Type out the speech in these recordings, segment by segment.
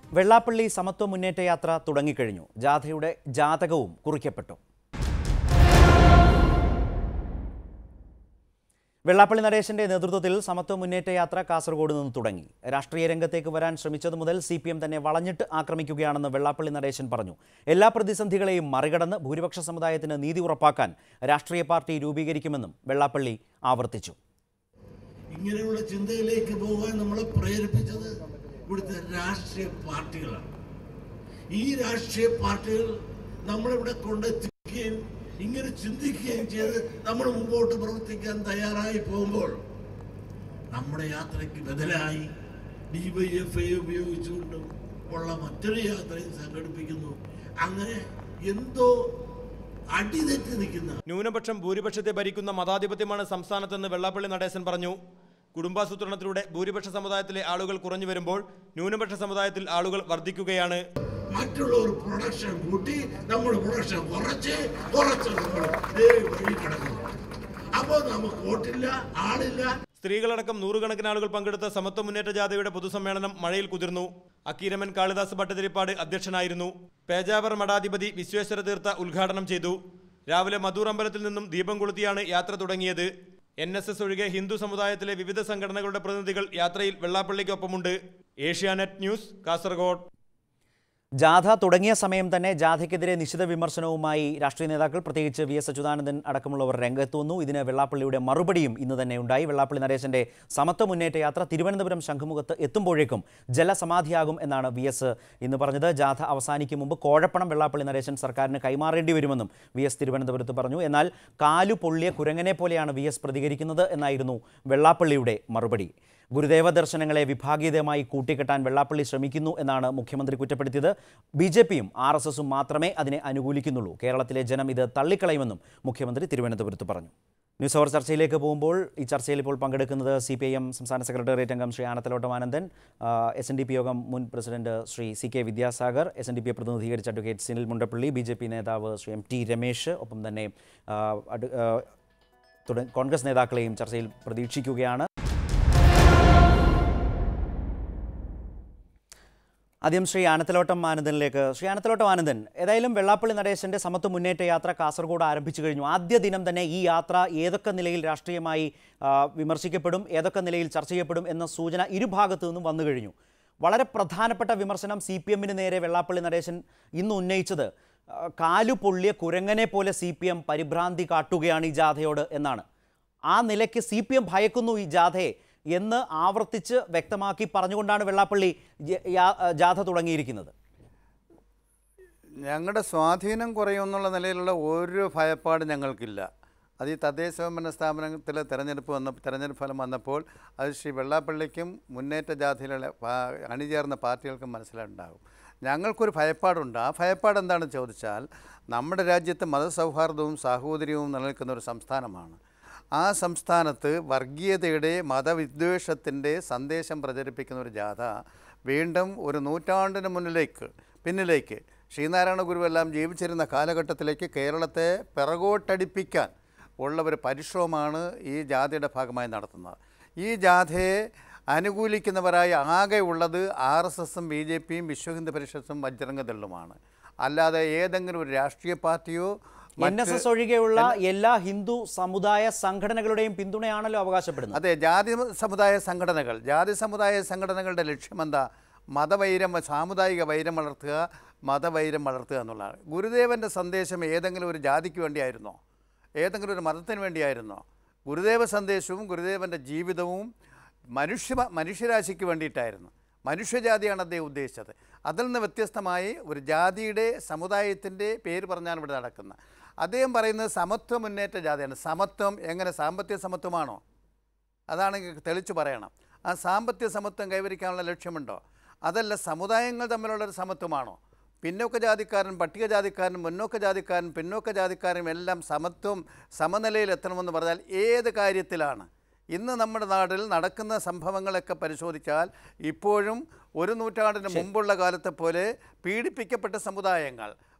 വെള്ളാപ്പള്ളി സമത്വ മുന്നേറ്റ യാത്ര തുടങ്ങിക്കഴിഞ്ഞു ജാഥയുടെ ജാതകവും കുറിക്കപ്പെട്ടു വെള്ളാപ്പള്ളി നടേശന്റെ നേതൃത്വത്തിൽ സമത്വ മുന്നേറ്റ യാത്ര കാസർഗോഡ് നിന്ന് തുടങ്ങി രാഷ്ട്രീയ രംഗത്തേക്ക് വരാൻ ശ്രമിച്ചതു മുതൽ സി പി എം തന്നെ വളഞ്ഞിട്ട് ആക്രമിക്കുകയാണെന്ന് വെള്ളാപ്പള്ളി നടേശൻ പറഞ്ഞു എല്ലാ പ്രതിസന്ധികളെയും മറികടന്ന് ഭൂരിപക്ഷ സമുദായത്തിന് നീതി ഉറപ്പാക്കാൻ രാഷ്ട്രീയ പാർട്ടി രൂപീകരിക്കുമെന്നും വെള്ളാപ്പള്ളി ആവർത്തിച്ചു ഇങ്ങനെയുള്ള ചിന്തയിലേക്ക് പോകാൻ നമ്മളെ പ്രേരിപ്പിച്ചത് ഇവിടുത്തെ രാഷ്ട്രീയ പാർട്ടികളാണ് ഈ രാഷ്ട്രീയ പാർട്ടികൾ നമ്മളിവിടെ കൊണ്ടെത്തിക്കുകയും ഇങ്ങനെ ചിന്തിക്കുകയും ചെയ്ത് നമ്മൾ മുമ്പോട്ട് പ്രവർത്തിക്കാൻ തയ്യാറായി പോകുമ്പോൾ നമ്മുടെ യാത്രയ്ക്ക് ബദലായി ഡിവൈഎഫ്ഐ ഉപയോഗിച്ചുകൊണ്ടും ഉള്ള മറ്റൊരു യാത്രയും സംഘടിപ്പിക്കുന്നു അങ്ങനെ എന്തോ അടിതെറ്റി നിൽക്കുന്ന ന്യൂനപക്ഷം ഭൂരിപക്ഷത്തെ ഭരിക്കുന്ന മതാധിപത്യമാണ് സംസ്ഥാനത്തെന്ന് വെള്ളാപ്പള്ളി നടേശൻ പറഞ്ഞു കുടുംബാസൂത്രണത്തിലൂടെ ഭൂരിപക്ഷ സമുദായത്തിലെ ആളുകൾ കുറഞ്ഞു വരുമ്പോൾ ന്യൂനപക്ഷ സമുദായത്തിൽ ആളുകൾ വർദ്ധിക്കുകയാണ് മറ്റുള്ളവർ പ്രൊഡക്ഷൻ കൂട്ടി നമ്മൾ പ്രൊഡക്ഷൻ കുറച്ച് കുറച്ച് നമ്മൾ ദേ വഴി കിടക്കുന്നു അപ്പോൾ നമുക്ക് വോട്ടില്ല ആളില്ല സ്ത്രീകളടക്കം നൂറുകണക്കിന് ആളുകൾ പങ്കെടുത്ത സമത്വ മുന്നേറ്റ ജാഥയുടെ പൊതുസമ്മേളനം മഴയിൽ കുതിർന്നു അക്കീരമൻ കാളിദാസ് ഭട്ടതിരിപ്പാട് അധ്യക്ഷനായിരുന്നു പേജാവർ മഠാധിപതി വിശ്വേശ്വര തീർത്ഥ ഉദ്ഘാടനം ചെയ്തു രാവിലെ മധൂർ അമ്പലത്തിൽ നിന്നും ദീപം കൊളുത്തിയാണ് യാത്ര തുടങ്ങിയത് എൻ എസ് എസ് ഒഴികെ ഹിന്ദു സമുദായത്തിലെ വിവിധ സംഘടനകളുടെ പ്രതിനിധികൾ യാത്രയിൽ വെള്ളാപ്പള്ളിക്കൊപ്പമുണ്ട് ഏഷ്യാനെറ്റ് ന്യൂസ് കാസർഗോഡ് ജാഥ തുടങ്ങിയ സമയം തന്നെ ജാഥയ്ക്കെതിരെ നിശിത വിമർശനവുമായി രാഷ്ട്രീയ നേതാക്കൾ പ്രത്യേകിച്ച് വി എസ് അച്യുതാനന്ദൻ അടക്കമുള്ളവർ രംഗത്ത് വന്നു ഇതിന് വെള്ളാപ്പള്ളിയുടെ മറുപടിയും ഇന്ന് തന്നെ ഉണ്ടായി വെള്ളാപ്പള്ളി നരേശന്റെ സമത്വ മുന്നേറ്റ യാത്ര തിരുവനന്തപുരം ശംഖുമുഖത്ത് എത്തുമ്പോഴേക്കും ജലസമാധിയാകും എന്നാണ് വി എസ് ഇന്ന് പറഞ്ഞത് ജാഥ അവസാനിക്കും മുമ്പ് കോഴപ്പണം വെള്ളാപ്പള്ളി നരേശൻ സർക്കാരിന് കൈമാറേണ്ടി വരുമെന്നും വി എസ് തിരുവനന്തപുരത്ത് പറഞ്ഞു എന്നാൽ കാലു പൊള്ളിയ കുരങ്ങനെ പോലെയാണ് വി എസ് പ്രതികരിക്കുന്നത് എന്നായിരുന്നു വെള്ളാപ്പള്ളിയുടെ മറുപടി ഗുരുദേവ ദർശനങ്ങളെ വിഭാഗീയതമായി കൂട്ടിക്കെട്ടാൻ വെള്ളാപ്പള്ളി ശ്രമിക്കുന്നു എന്നാണ് മുഖ്യമന്ത്രി കുറ്റപ്പെടുത്തിയത് ബി ജെ പിയും ആർ എസ് എസും മാത്രമേ അതിനെ അനുകൂലിക്കുന്നുള്ളൂ കേരളത്തിലെ ജനം ഇത് തള്ളിക്കളയുമെന്നും മുഖ്യമന്ത്രി തിരുവനന്തപുരത്ത് പറഞ്ഞു ന്യൂസ് അവർ ചർച്ചയിലേക്ക് പോകുമ്പോൾ ഈ ചർച്ചയിൽ ഇപ്പോൾ പങ്കെടുക്കുന്നത് സി പി ഐ എം സംസ്ഥാന സെക്രട്ടേറിയറ്റ് അംഗം Shri Anathalavattom Anandan S N D P യോഗം മുൻ president Shri C K Vidyasagar S N D പിയെ പ്രതിനിധീകരിച്ച advocate Sinil Mundappally B J P നേതാവ് ശ്രീ എം ടി രമേശ് ഒപ്പം തന്നെ ആ, അഡ്- ആ, തുട- കോൺഗ്രസ് നേതാക്കളെയും ചർച്ചയിൽ പ്രതീക്ഷിക്കുകയാണ് ആദ്യം ശ്രീ ആനത്തലോട്ടം ആനന്ദനിലേക്ക് ശ്രീ ആനത്തലോട്ടം ആനന്ദൻ ഏതായാലും വെള്ളാപ്പള്ളി നടേശന്റെ സമത്വ മുന്നേറ്റ യാത്ര കാസർഗോഡ് ആരംഭിച്ചു കഴിഞ്ഞു ആദ്യ ദിനം തന്നെ ഈ യാത്ര ഏതൊക്കെ നിലയിൽ രാഷ്ട്രീയമായി ആ, വിമർശിക്കപ്പെടും ഏതൊക്കെ നിലയിൽ ചർച്ച ചെയ്യപ്പെടും എന്ന സൂചന ഇരുഭാഗത്തു നിന്നും വന്നു കഴിഞ്ഞു വളരെ പ്രധാനപ്പെട്ട വിമർശനം സി പി എമ്മിന് നേരെ വെള്ളാപ്പള്ളി നടേശൻ ഇന്ന് ഉന്നയിച്ചത് ആ, കാലു പൊള്ളിയ കുരങ്ങനെ പോലെ സി പി എം പരിഭ്രാന്തി കാട്ടുകയാണ് ഈ ജാഥയോട് എന്നാണ് ആ നിലയ്ക്ക് സി പി എം ഭയക്കുന്നു ഈ ജാഥയെ എന്ന് ആവർത്തിച്ച് വ്യക്തമാക്കി പറഞ്ഞുകൊണ്ടാണ് വെള്ളാപ്പള്ളി ജ- യാ- ജാഥ തുടങ്ങിയിരിക്കുന്നത് ഞങ്ങളുടെ സ്വാധീനം കുറയുമെന്നുള്ള നിലയിലുള്ള ഒരു ഭയപ്പാട് ഞങ്ങൾക്കില്ല അത് ഈ തദ്ദേശ സ്വയംഭരണ സ്ഥാപനത്തിലെ തെരഞ്ഞെടുപ്പ് വന്ന തെരഞ്ഞെടുപ്പ് ഫലം വന്നപ്പോൾ അത് ശ്രീ വെള്ളാപ്പള്ളിക്കും മുന്നേറ്റ ജാഥയിലുള്ള പാ- അണിചേർന്ന പാർട്ടികൾക്കും മനസ്സിലുണ്ടാകും ഞങ്ങൾക്കൊരു ഭയപ്പാടുണ്ട് ആ ഭയപ്പാട് എന്താണെന്ന് ചോദിച്ചാൽ നമ്മുടെ രാജ്യത്ത് മതസൗഹാർദ്ദവും സാഹോദര്യവും നിലനിൽക്കുന്ന ഒരു സംസ്ഥാനമാണ് ആ സംസ്ഥാനത്ത് വർഗീയതയുടെ മതവിദ്വേഷത്തിൻ്റെ സന്ദേശം പ്രചരിപ്പിക്കുന്ന ഒരു ജാഥ വീണ്ടും ഒരു നൂറ്റാണ്ടിന് മുന്നിലേക്ക് പിന്നിലേക്ക് ശ്രീനാരായണ ഗുരുവെല്ലാം ജീവിച്ചിരുന്ന കാലഘട്ടത്തിലേക്ക് കേരളത്തെ പിറകോട്ടടിപ്പിക്കാൻ ഉള്ള ഒരു പരിശ്രമമാണ് ഈ ജാഥയുടെ ഭാഗമായി നടത്തുന്നത് ഈ ജാഥയെ അനുകൂലിക്കുന്നവരായി ആകെ ഉള്ളത് ആർ എസ് എസും ബി ജെ പിയും വിശ്വഹിന്ദു പരിഷത്തും വജ്രംഗദളുമാണ് അല്ലാതെ ഏതെങ്കിലും ഒരു രാഷ്ട്രീയ പാർട്ടിയോ എൻ എസ് എസ് ഒഴികെയുള്ള എല്ലാ ഹിന്ദു സമുദായ സംഘടനകളുടെയും പിന്തുണയാണല്ലോ അവകാശപ്പെടുന്നത് അതെ ജാതി സമുദായ സംഘടനകൾ ജാതി സമുദായ സംഘടനകളുടെ ലക്ഷ്യമെന്താ മതവൈരം സാമുദായിക വൈരം വളർത്തുക മതവൈരം വളർത്തുക എന്നുള്ളതാണ് ഗുരുദേവൻ്റെ സന്ദേശം ഏതെങ്കിലും ഒരു ജാതിക്ക് വേണ്ടിയായിരുന്നോ ഏതെങ്കിലും ഒരു മതത്തിന് വേണ്ടിയായിരുന്നോ ഗുരുദേവ സന്ദേശവും ഗുരുദേവൻ്റെ ജീവിതവും മനുഷ്യ മനുഷ്യരാശിക്ക് വേണ്ടിയിട്ടായിരുന്നു മനുഷ്യജാതിയാണ് അദ്ദേഹം ഉദ്ദേശിച്ചത് അതിൽ നിന്ന് വ്യത്യസ്തമായി ഒരു ജാതിയുടെ സമുദായത്തിൻ്റെ പേര് പറഞ്ഞാണ് ഇവിടെ നടക്കുന്നത് അദ്ദേഹം പറയുന്നത് സമത്വ മുന്നേറ്റ ജാതിയാണ് സമത്വം എങ്ങനെ സാമ്പത്തിക സമത്വമാണോ അതാണെങ്കിൽ തെളിച്ചു പറയണം ആ സാമ്പത്തിക സമത്വം കൈവരിക്കാനുള്ള ലക്ഷ്യമുണ്ടോ അതല്ല സമുദായങ്ങൾ തമ്മിലുള്ള ഒരു സമത്വമാണോ പിന്നോക്ക ജാതിക്കാരൻ പട്ടികജാതിക്കാരൻ മുന്നോക്ക ജാതിക്കാരൻ പിന്നോക്ക ജാതിക്കാരനും എല്ലാം സമത്വം സമനിലയിൽ എത്തണമെന്ന് പറഞ്ഞാൽ ഏത് കാര്യത്തിലാണ് ഇന്ന് നമ്മുടെ നാട്ടിൽ നടക്കുന്ന സംഭവങ്ങളൊക്കെ പരിശോധിച്ചാൽ ഇപ്പോഴും ഒരു നൂറ്റാണ്ടിന് മുമ്പുള്ള കാലത്തെ പോലെ പീഡിപ്പിക്കപ്പെട്ട സമുദായങ്ങൾ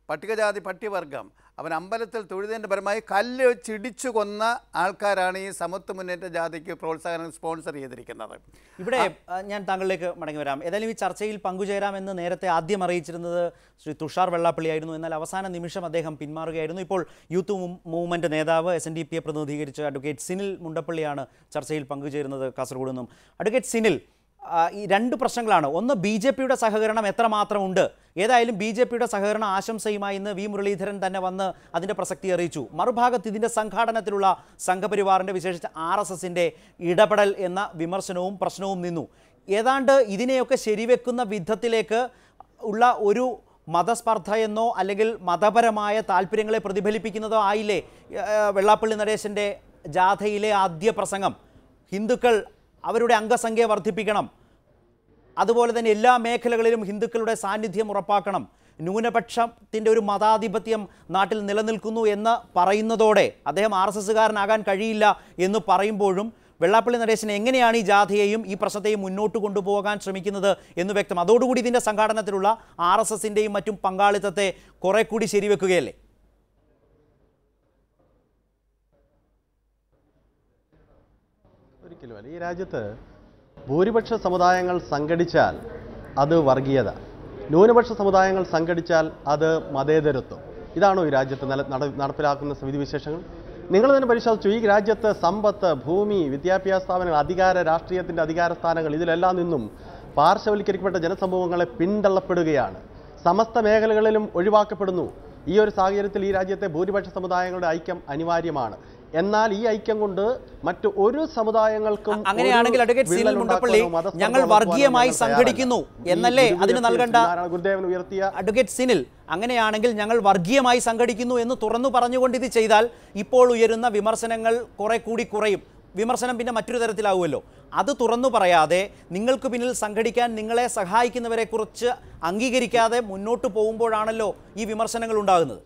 പട്ടികജാതി പട്ടികവർഗം അവൻ അമ്പലത്തിൽ തൊഴുതിൻ്റെ പരമായി കല്ല് ചിടിച്ചു കൊന്ന ആൾക്കാരാണ് ഈ സമത്വ മുന്നേറ്റ ജാതിക്ക് പ്രോത്സാഹനം സ്പോൺസർ ചെയ്തിരിക്കുന്നത് ഇവിടെ ആ, ഞാൻ താങ്കളിലേക്ക് മടങ്ങി വരാം ഏതായാലും ഈ ചർച്ചയിൽ പങ്കുചേരാമെന്ന് നേരത്തെ ആദ്യം അറിയിച്ചിരുന്നത് ശ്രീ തുഷാർ വെള്ളാപ്പള്ളിയായിരുന്നു എന്നാൽ അവസാന നിമിഷം അദ്ദേഹം പിന്മാറുകയായിരുന്നു ഇപ്പോൾ യൂത്ത് മൂ- മൂവ്മെന്റ് നേതാവ് എസ് എൻ ഡി പിയെ പ്രതിനിധീകരിച്ച് അഡ്വക്കേറ്റ് സിനിൽ മുണ്ടപ്പള്ളിയാണ് ചർച്ചയിൽ പങ്കുചേരുന്നത് കാസർഗോഡ് നിന്നും അഡ്വക്കേറ്റ് സിനിൽ ആ, ഈ രണ്ട് പ്രശ്നങ്ങളാണ് ഒന്ന് ബി ജെ പിയുടെ സഹകരണം എത്രമാത്രം ഉണ്ട് ഏതായാലും ബി ജെ പിയുടെ സഹകരണ ആശംസയുമായി ഇന്ന് വി മുരളീധരൻ തന്നെ വന്ന് അതിൻ്റെ പ്രസക്തി അറിയിച്ചു മറുഭാഗത്ത് ഇതിൻ്റെ സംഘാടനത്തിലുള്ള സംഘപരിവാറിൻ്റെ വിശേഷിച്ച് ആർ എസ് എസിൻ്റെ ഇടപെടൽ എന്ന വിമർശനവും പ്രശ്നവും നിന്നു ഏതാണ്ട് ഇതിനെയൊക്കെ ശരിവെക്കുന്ന വിധത്തിലേക്ക് ഉള്ള ഒരു മതസ്പർദ്ധ എന്നോ അല്ലെങ്കിൽ മതപരമായ താല്പര്യങ്ങളെ പ്രതിഫലിപ്പിക്കുന്നതോ ആയില്ലേ ഏഹ്, വെള്ളാപ്പള്ളി നടേശൻ്റെ ജാഥയിലെ ആദ്യ പ്രസംഗം ഹിന്ദുക്കൾ അവരുടെ അംഗസംഖ്യ വർദ്ധിപ്പിക്കണം അതുപോലെ തന്നെ എല്ലാ മേഖലകളിലും ഹിന്ദുക്കളുടെ സാന്നിധ്യം ഉറപ്പാക്കണം ന്യൂനപക്ഷത്തിൻ്റെ ഒരു മതാധിപത്യം നാട്ടിൽ നിലനിൽക്കുന്നു എന്ന് പറയുന്നതോടെ അദ്ദേഹം ആർ എസ് എസ്സുകാരനാകാൻ കഴിയില്ല എന്ന് പറയുമ്പോഴും വെള്ളാപ്പള്ളി നടേശൻ എങ്ങനെയാണ് ഈ ജാഥയെയും ഈ പ്രശ്നത്തെയും മുന്നോട്ട് കൊണ്ടുപോകാൻ ശ്രമിക്കുന്നത് എന്ന് വ്യക്തം അതോടുകൂടി ഇതിൻ്റെ സംഘാടനത്തിലുള്ള ആർ എസ് എസിൻ്റെയും മറ്റും പങ്കാളിത്തത്തെ കുറെ കൂടി ശരിവെക്കുകയല്ലേ ഒരിക്കലുമല്ല ഈ രാജ്യത്ത് ഭൂരിപക്ഷ സമുദായങ്ങൾ സംഘടിച്ചാൽ അത് വർഗീയത ന്യൂനപക്ഷ സമുദായങ്ങൾ സംഘടിച്ചാൽ അത് മതേതരത്വം ഇതാണോ ഈ രാജ്യത്ത് നില നട- നടപ്പിലാക്കുന്ന സ്ഥിതിവിശേഷങ്ങൾ നിങ്ങൾ തന്നെ പരിശോധിച്ചു ഈ രാജ്യത്ത് സമ്പത്ത് ഭൂമി വിദ്യാഭ്യാസ സ്ഥാപനങ്ങൾ അധികാര രാഷ്ട്രീയത്തിൻ്റെ അധികാര സ്ഥാനങ്ങൾ ഇതിലെല്ലാം നിന്നും പാർശ്വവൽക്കരിക്കപ്പെട്ട ജനസമൂഹങ്ങളെ പിന്തള്ളപ്പെടുകയാണ് സമസ്ത മേഖലകളിലും ഒഴിവാക്കപ്പെടുന്നു ഈ ഒരു സാഹചര്യത്തിൽ ഈ രാജ്യത്തെ ഭൂരിപക്ഷ സമുദായങ്ങളുടെ ഐക്യം അനിവാര്യമാണ് എന്നാൽ ഈ ഐക്യം കൊണ്ട് മറ്റു ഒരു സമുദായങ്ങൾക്കും ഒരു അങ്ങനെയാണെങ്കിൽ അഡ്വക്കേറ്റ് സീനിൽ വിള്ളൽ മുണ്ടപ്പള്ളി ഉണ്ടാക്കുവാനോ മതസ്പർദ്ധ ഞങ്ങൾ വളർത്തുവാനോ വർഗീയമായി ഞങ്ങൾ സംഘടിക്കുന്നു തയ്യാറല്ല. ഈ എന്നല്ലേ ഗുരു അതിന് ഉയർത്തിയ നൽകേണ്ട ശ്രീനാരായണ ഗുരുദേവൻ ഉയർത്തിയ അഡ്വക്കേറ്റ് സിനിൽ അങ്ങനെയാണെങ്കിൽ ഞങ്ങൾ വർഗീയമായി സംഘടിക്കുന്നു എന്ന് തുറന്നു പറഞ്ഞുകൊണ്ട് ഇത് ചെയ്താൽ ഇപ്പോൾ ഉയരുന്ന വിമർശനങ്ങൾ കുറെ കൂടി കുറയും വിമർശനം പിന്നെ മറ്റൊരു തരത്തിലാവുമല്ലോ അത് തുറന്നു പറയാതെ നിങ്ങൾക്ക് പിന്നിൽ സംഘടിക്കാൻ നിങ്ങളെ സഹായിക്കുന്നവരെ കുറിച്ച് അംഗീകരിക്കാതെ മുന്നോട്ട് പോകുമ്പോഴാണല്ലോ ഈ വിമർശനങ്ങൾ ഉണ്ടാകുന്നത്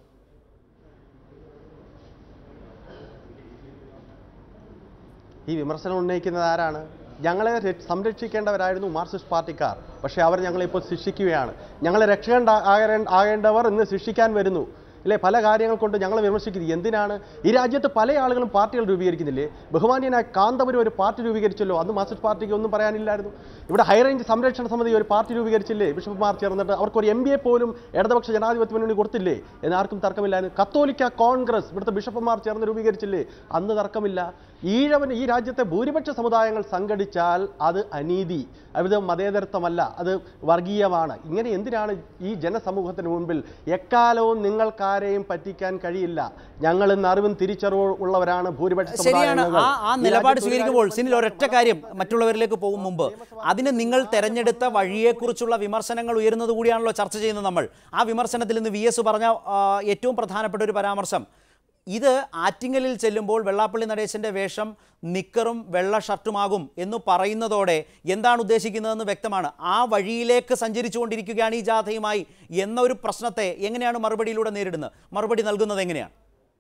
ഈ വിമർശനം ഉന്നയിക്കുന്നത് ആരാണ് ഞങ്ങളെ ര- സംരക്ഷിക്കേണ്ടവരായിരുന്നു മാർക്സിസ്റ്റ് പാർട്ടിക്കാർ പക്ഷേ അവർ ഞങ്ങളെ ഇപ്പോൾ ശിക്ഷിക്കുകയാണ് ഞങ്ങളെ രക്ഷകണ്ട ആകേ- ആകേണ്ടവർ ഇന്ന് ശിക്ഷിക്കാൻ വരുന്നു ഇല്ലേ പല കാര്യങ്ങൾ കൊണ്ട് ഞങ്ങളെ വിമർശിക്കുന്നത് എന്തിനാണ് ഈ രാജ്യത്ത് പല ആളുകളും പാർട്ടികൾ രൂപീകരിക്കുന്നില്ലേ ബഹുമാന്യനായ കാന്തപുരം ഒരു പാർട്ടി രൂപീകരിച്ചല്ലോ അന്ന് മാർക്സിസ്റ്റ് പാർട്ടിക്ക് ഒന്നും പറയാനില്ലായിരുന്നു ഇവിടെ ഹൈറേഞ്ച് സംരക്ഷണ സമിതി ഒരു പാർട്ടി രൂപീകരിച്ചില്ലേ ബിഷപ്പുമാർ ചേർന്നിട്ട് അവർക്ക് ഒരു എം ബി എ പോലും ഇടതുപക്ഷ ജനാധിപത്യ മുന്നണി കൊടുത്തില്ലേ എന്ന് ആർക്കും തർക്കമില്ലായിരുന്നു കത്തോലിക്ക കോൺഗ്രസ് ഇവിടുത്തെ ബിഷപ്പുമാർ ചേർന്ന് രൂപീകരിച്ചില്ലേ അന്ന് തർക്കമില്ല ഈഴവന് ഈ രാജ്യത്തെ ഭൂരിപക്ഷ സമുദായങ്ങൾ സംഘടിച്ചാൽ അത് അനീതി അത് മതേതരത്വമല്ല അത് വർഗീയമാണ് ഇങ്ങനെ എന്തിനാണ് ഈ ജനസമൂഹത്തിന് മുൻപിൽ എക്കാലവും നിങ്ങൾക്കാരെയും പറ്റിക്കാൻ കഴിയില്ല ഞങ്ങൾ ഇന്ന് അറിവും തിരിച്ചറിവും ഉള്ളവരാണ് ഭൂരിപക്ഷ ശരിയാണ് സമുദായങ്ങൾ. ആ ആ ഈ നിലപാട് രാജ്യത്ത് ഒരു സ്വീകരിക്കുമ്പോൾ കാര്യം സിനിൽ ഒരൊറ്റ കാര്യം മറ്റുള്ളവരിലേക്ക് പോകും മുമ്പ് അതിന് നിങ്ങൾ തെരഞ്ഞെടുത്ത വഴിയെക്കുറിച്ചുള്ള വിമർശനങ്ങൾ ഉയരുന്നത് കൂടിയാണല്ലോ ചർച്ച ചെയ്യുന്നത് നമ്മൾ ആ വിമർശനത്തിൽ ഇന്ന് വി എസ് പറഞ്ഞ ആ, ഏറ്റവും പ്രധാനപ്പെട്ട ഒരു പരാമർശം ഇത് ആറ്റിങ്ങലിൽ ചെല്ലുമ്പോൾ വെള്ളാപ്പള്ളി നടേശന്റെ വേഷം നിക്കറും വെള്ള ഷർട്ടുമാകും എന്ന് പറയുന്നതോടെ എന്താണ് ഉദ്ദേശിക്കുന്നതെന്ന് വ്യക്തമാണ് ആ വഴിയിലേക്ക് സഞ്ചരിച്ചുകൊണ്ടിരിക്കുകയാണ് ഈ ജാഥയുമായി എന്ന ഒരു പ്രശ്നത്തെ എങ്ങനെയാണ് മറുപടിയിലൂടെ നേരിടുന്നത് മറുപടി നൽകുന്നത് എങ്ങനെയാണ്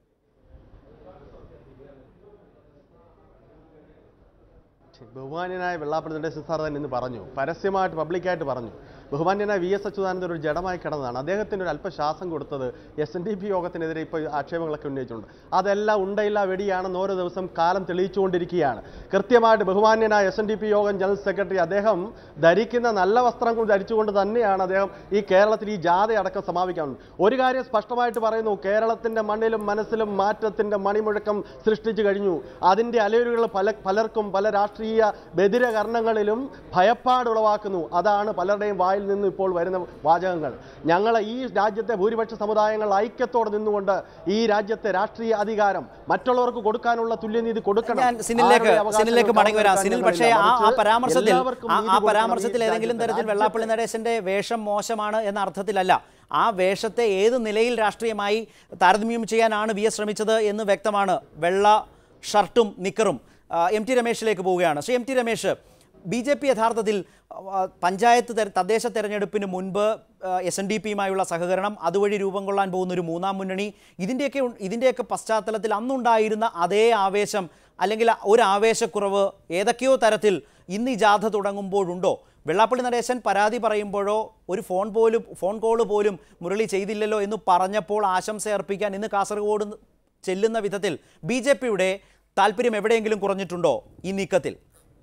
ബഹുമാന്യനായ വെള്ളാപ്പള്ളി നടേശൻ സാർ തന്നെ ഇന്ന് പറഞ്ഞു പരസ്യമായിട്ട് പബ്ലിക്കായിട്ട് പറഞ്ഞു ബഹുമാന്യനായ വി എസ് അച്യുതാനന്ദൻ ഒരു ജഡമായി കിടന്നതാണ് അദ്ദേഹത്തിന് ഒരു അല്പ ശ്വാസം കൊടുത്തത് എസ് എൻ ഡി പി യോഗത്തിനെതിരെ ഇപ്പോൾ ആക്ഷേപങ്ങളൊക്കെ ഉന്നയിച്ചിട്ടുണ്ട് അതെല്ലാം ഉണ്ടയില്ല വെടിയാണെന്ന് ഓരോ ദിവസം കാലം തെളിയിച്ചുകൊണ്ടിരിക്കുകയാണ് കൃത്യമായിട്ട് ബഹുമാന്യനായ എസ് എൻ ഡി പി യോഗം ജനറൽ സെക്രട്ടറി അദ്ദേഹം ധരിക്കുന്ന നല്ല വസ്ത്രങ്ങൾ ധരിച്ചുകൊണ്ട് തന്നെയാണ് അദ്ദേഹം ഈ കേരളത്തിൽ ഈ ജാഥയടക്കം സമാപിക്കാൻ ഒരു കാര്യം സ്പഷ്ടമായിട്ട് പറയുന്നു കേരളത്തിന്റെ മണ്ണിലും മനസ്സിലും മാറ്റത്തിന്റെ മണിമുഴക്കം സൃഷ്ടിച്ചു കഴിഞ്ഞു അതിന്റെ അലയുരുകൾ പല പലർക്കും പല രാഷ്ട്രീയ ബദിരകർണങ്ങളിലും ഭയപ്പാടുളവാക്കുന്നു അതാണ് പലരുടെയും വായിൽ നിന്ന് ഇപ്പോൾ വരുന്ന വാചകങ്ങൾ ഞങ്ങൾ ഈ രാജ്യത്തെ ഭൂരിപക്ഷ സമുദായങ്ങൾ ഐക്യത്തോടെ നിന്നുകൊണ്ട് ഈ രാജ്യത്തെ രാഷ്ട്രീയ അധികാരം മറ്റുള്ളവർക്ക് കൊടുക്കാനുള്ള തുല്യനീതി കൊടുക്കണം ഞാൻ സിനിലേക്ക് ആരുടെ അവകാശങ്ങൾ സിനിലേക്ക് മടങ്ങി വരാം കാവൽ സിനിൽ വെക്കാൻ പക്ഷേ ആ ആ മറിച്ച് പരാമർശത്തിൽ എല്ലാവർക്കും ആ- നീതി ആ കൊടുക്കണം. പരാമർശത്തിൽ ഈ ഏതെങ്കിലും രാജ്യത്തെ തരത്തിൽ വെള്ളാപ്പള്ളി നടേശന്റെ വേഷം മോശമാണ് എന്ന അർത്ഥത്തിലല്ല ആ വേഷത്തെ ഏത് നിലയിൽ രാഷ്ട്രീയമായി താരതമ്യം ചെയ്യാനാണ് വി എസ് ശ്രമിച്ചത് എന്ന് വ്യക്തമാണ് വെള്ള ഷർട്ടും നിക്കറും ആ, എം ടി രമേശിലേക്ക് പോവുകയാണ് Shri M T Ramesh B J P യഥാർത്ഥത്തിൽ ആ, പഞ്ചായത്ത് തെര- തദ്ദേശ തെരഞ്ഞെടുപ്പിന് മുൻപ് എസ് എൻ ഡി പിയുമായുള്ള സഹകരണം അതുവഴി രൂപം കൊള്ളാൻ പോകുന്ന ഒരു മൂന്നാം മുന്നണി ഇതിൻ്റെയൊക്കെ ഉ- ഇതിൻ്റെയൊക്കെ പശ്ചാത്തലത്തിൽ അന്നുണ്ടായിരുന്ന അതേ ആവേശം അല്ലെങ്കിൽ ഒരു ആവേശക്കുറവ് ഏതൊക്കെയോ തരത്തിൽ ഇന്ന് ഈ ജാഥ തുടങ്ങുമ്പോഴുണ്ടോ വെള്ളാപ്പള്ളി നടേശൻ പരാതി പറയുമ്പോഴോ ഒരു ഫോൺ പോലും ഫോൺ കോൾ പോലും മുരളി ചെയ്തില്ലല്ലോ എന്ന് പറഞ്ഞപ്പോൾ ആശംസ അർപ്പിക്കാൻ ഇന്ന് കാസർഗോഡ് ചെല്ലുന്ന വിധത്തിൽ ബി ജെ പിയുടെ താല്പര്യം എവിടെയെങ്കിലും കുറഞ്ഞിട്ടുണ്ടോ ഈ നീക്കത്തിൽ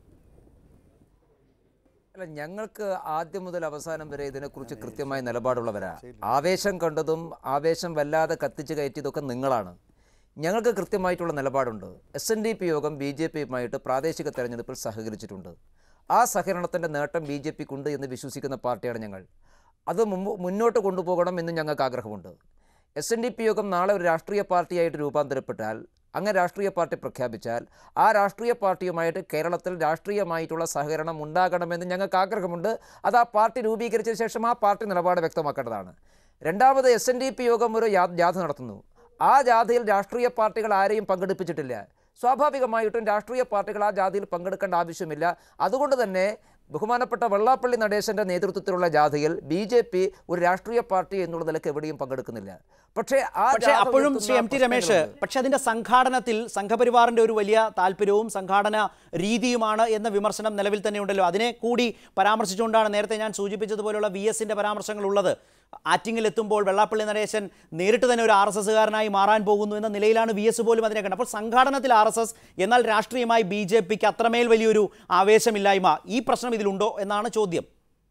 അല്ല ഞങ്ങൾക്ക് ആദ്യം മുതൽ അവസാനം വരെ ഇതിനെക്കുറിച്ച് കൃത്യമായ നിലപാടുള്ളവരാ ആവേശം കണ്ടതും ആവേശം വല്ലാതെ കത്തിച്ച് കയറ്റിയതൊക്കെ നിങ്ങളാണ് ഞങ്ങൾക്ക് കൃത്യമായിട്ടുള്ള നിലപാടുണ്ട് എസ് എൻ ഡി പി യോഗം ബി ജെ പിയുമായിട്ട് പ്രാദേശിക തെരഞ്ഞെടുപ്പിൽ സഹകരിച്ചിട്ടുണ്ട് ആ സഹകരണത്തിൻ്റെ നേട്ടം ബി ജെ പിക്കുണ്ട് എന്ന് വിശ്വസിക്കുന്ന പാർട്ടിയാണ് ഞങ്ങൾ അത് മുമ്പ് മുന്നോട്ട് കൊണ്ടുപോകണം എന്ന് ഞങ്ങൾക്ക് ആഗ്രഹമുണ്ട് എസ് എൻ ഡി പി യോഗം നാളെ ഒരു രാഷ്ട്രീയ പാർട്ടിയായിട്ട് രൂപാന്തരപ്പെട്ടാൽ അങ്ങനെ രാഷ്ട്രീയ പാർട്ടി പ്രഖ്യാപിച്ചാൽ ആ രാഷ്ട്രീയ പാർട്ടിയുമായിട്ട് കേരളത്തിൽ രാഷ്ട്രീയമായിട്ടുള്ള സഹകരണം ഉണ്ടാകണമെന്ന് ഞങ്ങൾക്ക് ആഗ്രഹമുണ്ട് അത് ആ പാർട്ടി രൂപീകരിച്ച ശേഷം ആ പാർട്ടി നിലപാട് വ്യക്തമാക്കേണ്ടതാണ് രണ്ടാമത് എസ് എൻ ഡി പി യോഗം ഒരു യാ- ജാഥ നടത്തുന്നു ആ ജാഥയിൽ രാഷ്ട്രീയ പാർട്ടികൾ ആരെയും പങ്കെടുപ്പിച്ചിട്ടില്ല സ്വാഭാവികമായിട്ടും രാഷ്ട്രീയ പാർട്ടികൾ ആ ജാഥയിൽ പങ്കെടുക്കേണ്ട ആവശ്യമില്ല അതുകൊണ്ട് തന്നെ ബഹുമാനപ്പെട്ട വെള്ളാപ്പള്ളി നടേശന്റെ നേതൃത്വത്തിലുള്ള ജാഥയിൽ ബി ജെ പി ഒരു രാഷ്ട്രീയ പാർട്ടി എന്നുള്ള നിലക്ക് എവിടെയും പങ്കെടുക്കുന്നില്ല പക്ഷേ ആ പക്ഷേ ജാഥ അപ്പോഴും ശ്രീ എം ടി ഉയർത്തുന്ന രമേശ് പ്രശ്നങ്ങളുണ്ട്. പക്ഷേ അതിന്റെ സംഘാടനത്തിൽ സംഘപരിവാറിന്റെ ഒരു വലിയ താല്പര്യവും സംഘാടന രീതിയുമാണ് എന്ന വിമർശനം നിലവിൽ തന്നെ ഉണ്ടല്ലോ അതിനെ കൂടി പരാമർശിച്ചുകൊണ്ടാണ് നേരത്തെ ഞാൻ സൂചിപ്പിച്ചതുപോലെയുള്ള വി എസിന്റെ പരാമർശങ്ങൾ ഉള്ളത് ആറ്റിങ്ങിൽ എത്തുമ്പോൾ വെള്ളാപ്പള്ളി നടേശൻ നേരിട്ട് തന്നെ ഒരു ആർ എസ് എസ്സുകാരനായി മാറാൻ പോകുന്നു എന്ന നിലയിലാണ് വി എസ് പോലും അതിനെ കണ്ടത് അപ്പോൾ സംഘാടനത്തിൽ ആർ എസ് എസ് എന്നാൽ രാഷ്ട്രീയമായി ബി ജെ പിക്ക് അത്രമേൽ വലിയൊരു ആവേശമില്ലായ്മ ഈ പ്രശ്നം ഇതിലുണ്ടോ എന്നാണ് ചോദ്യം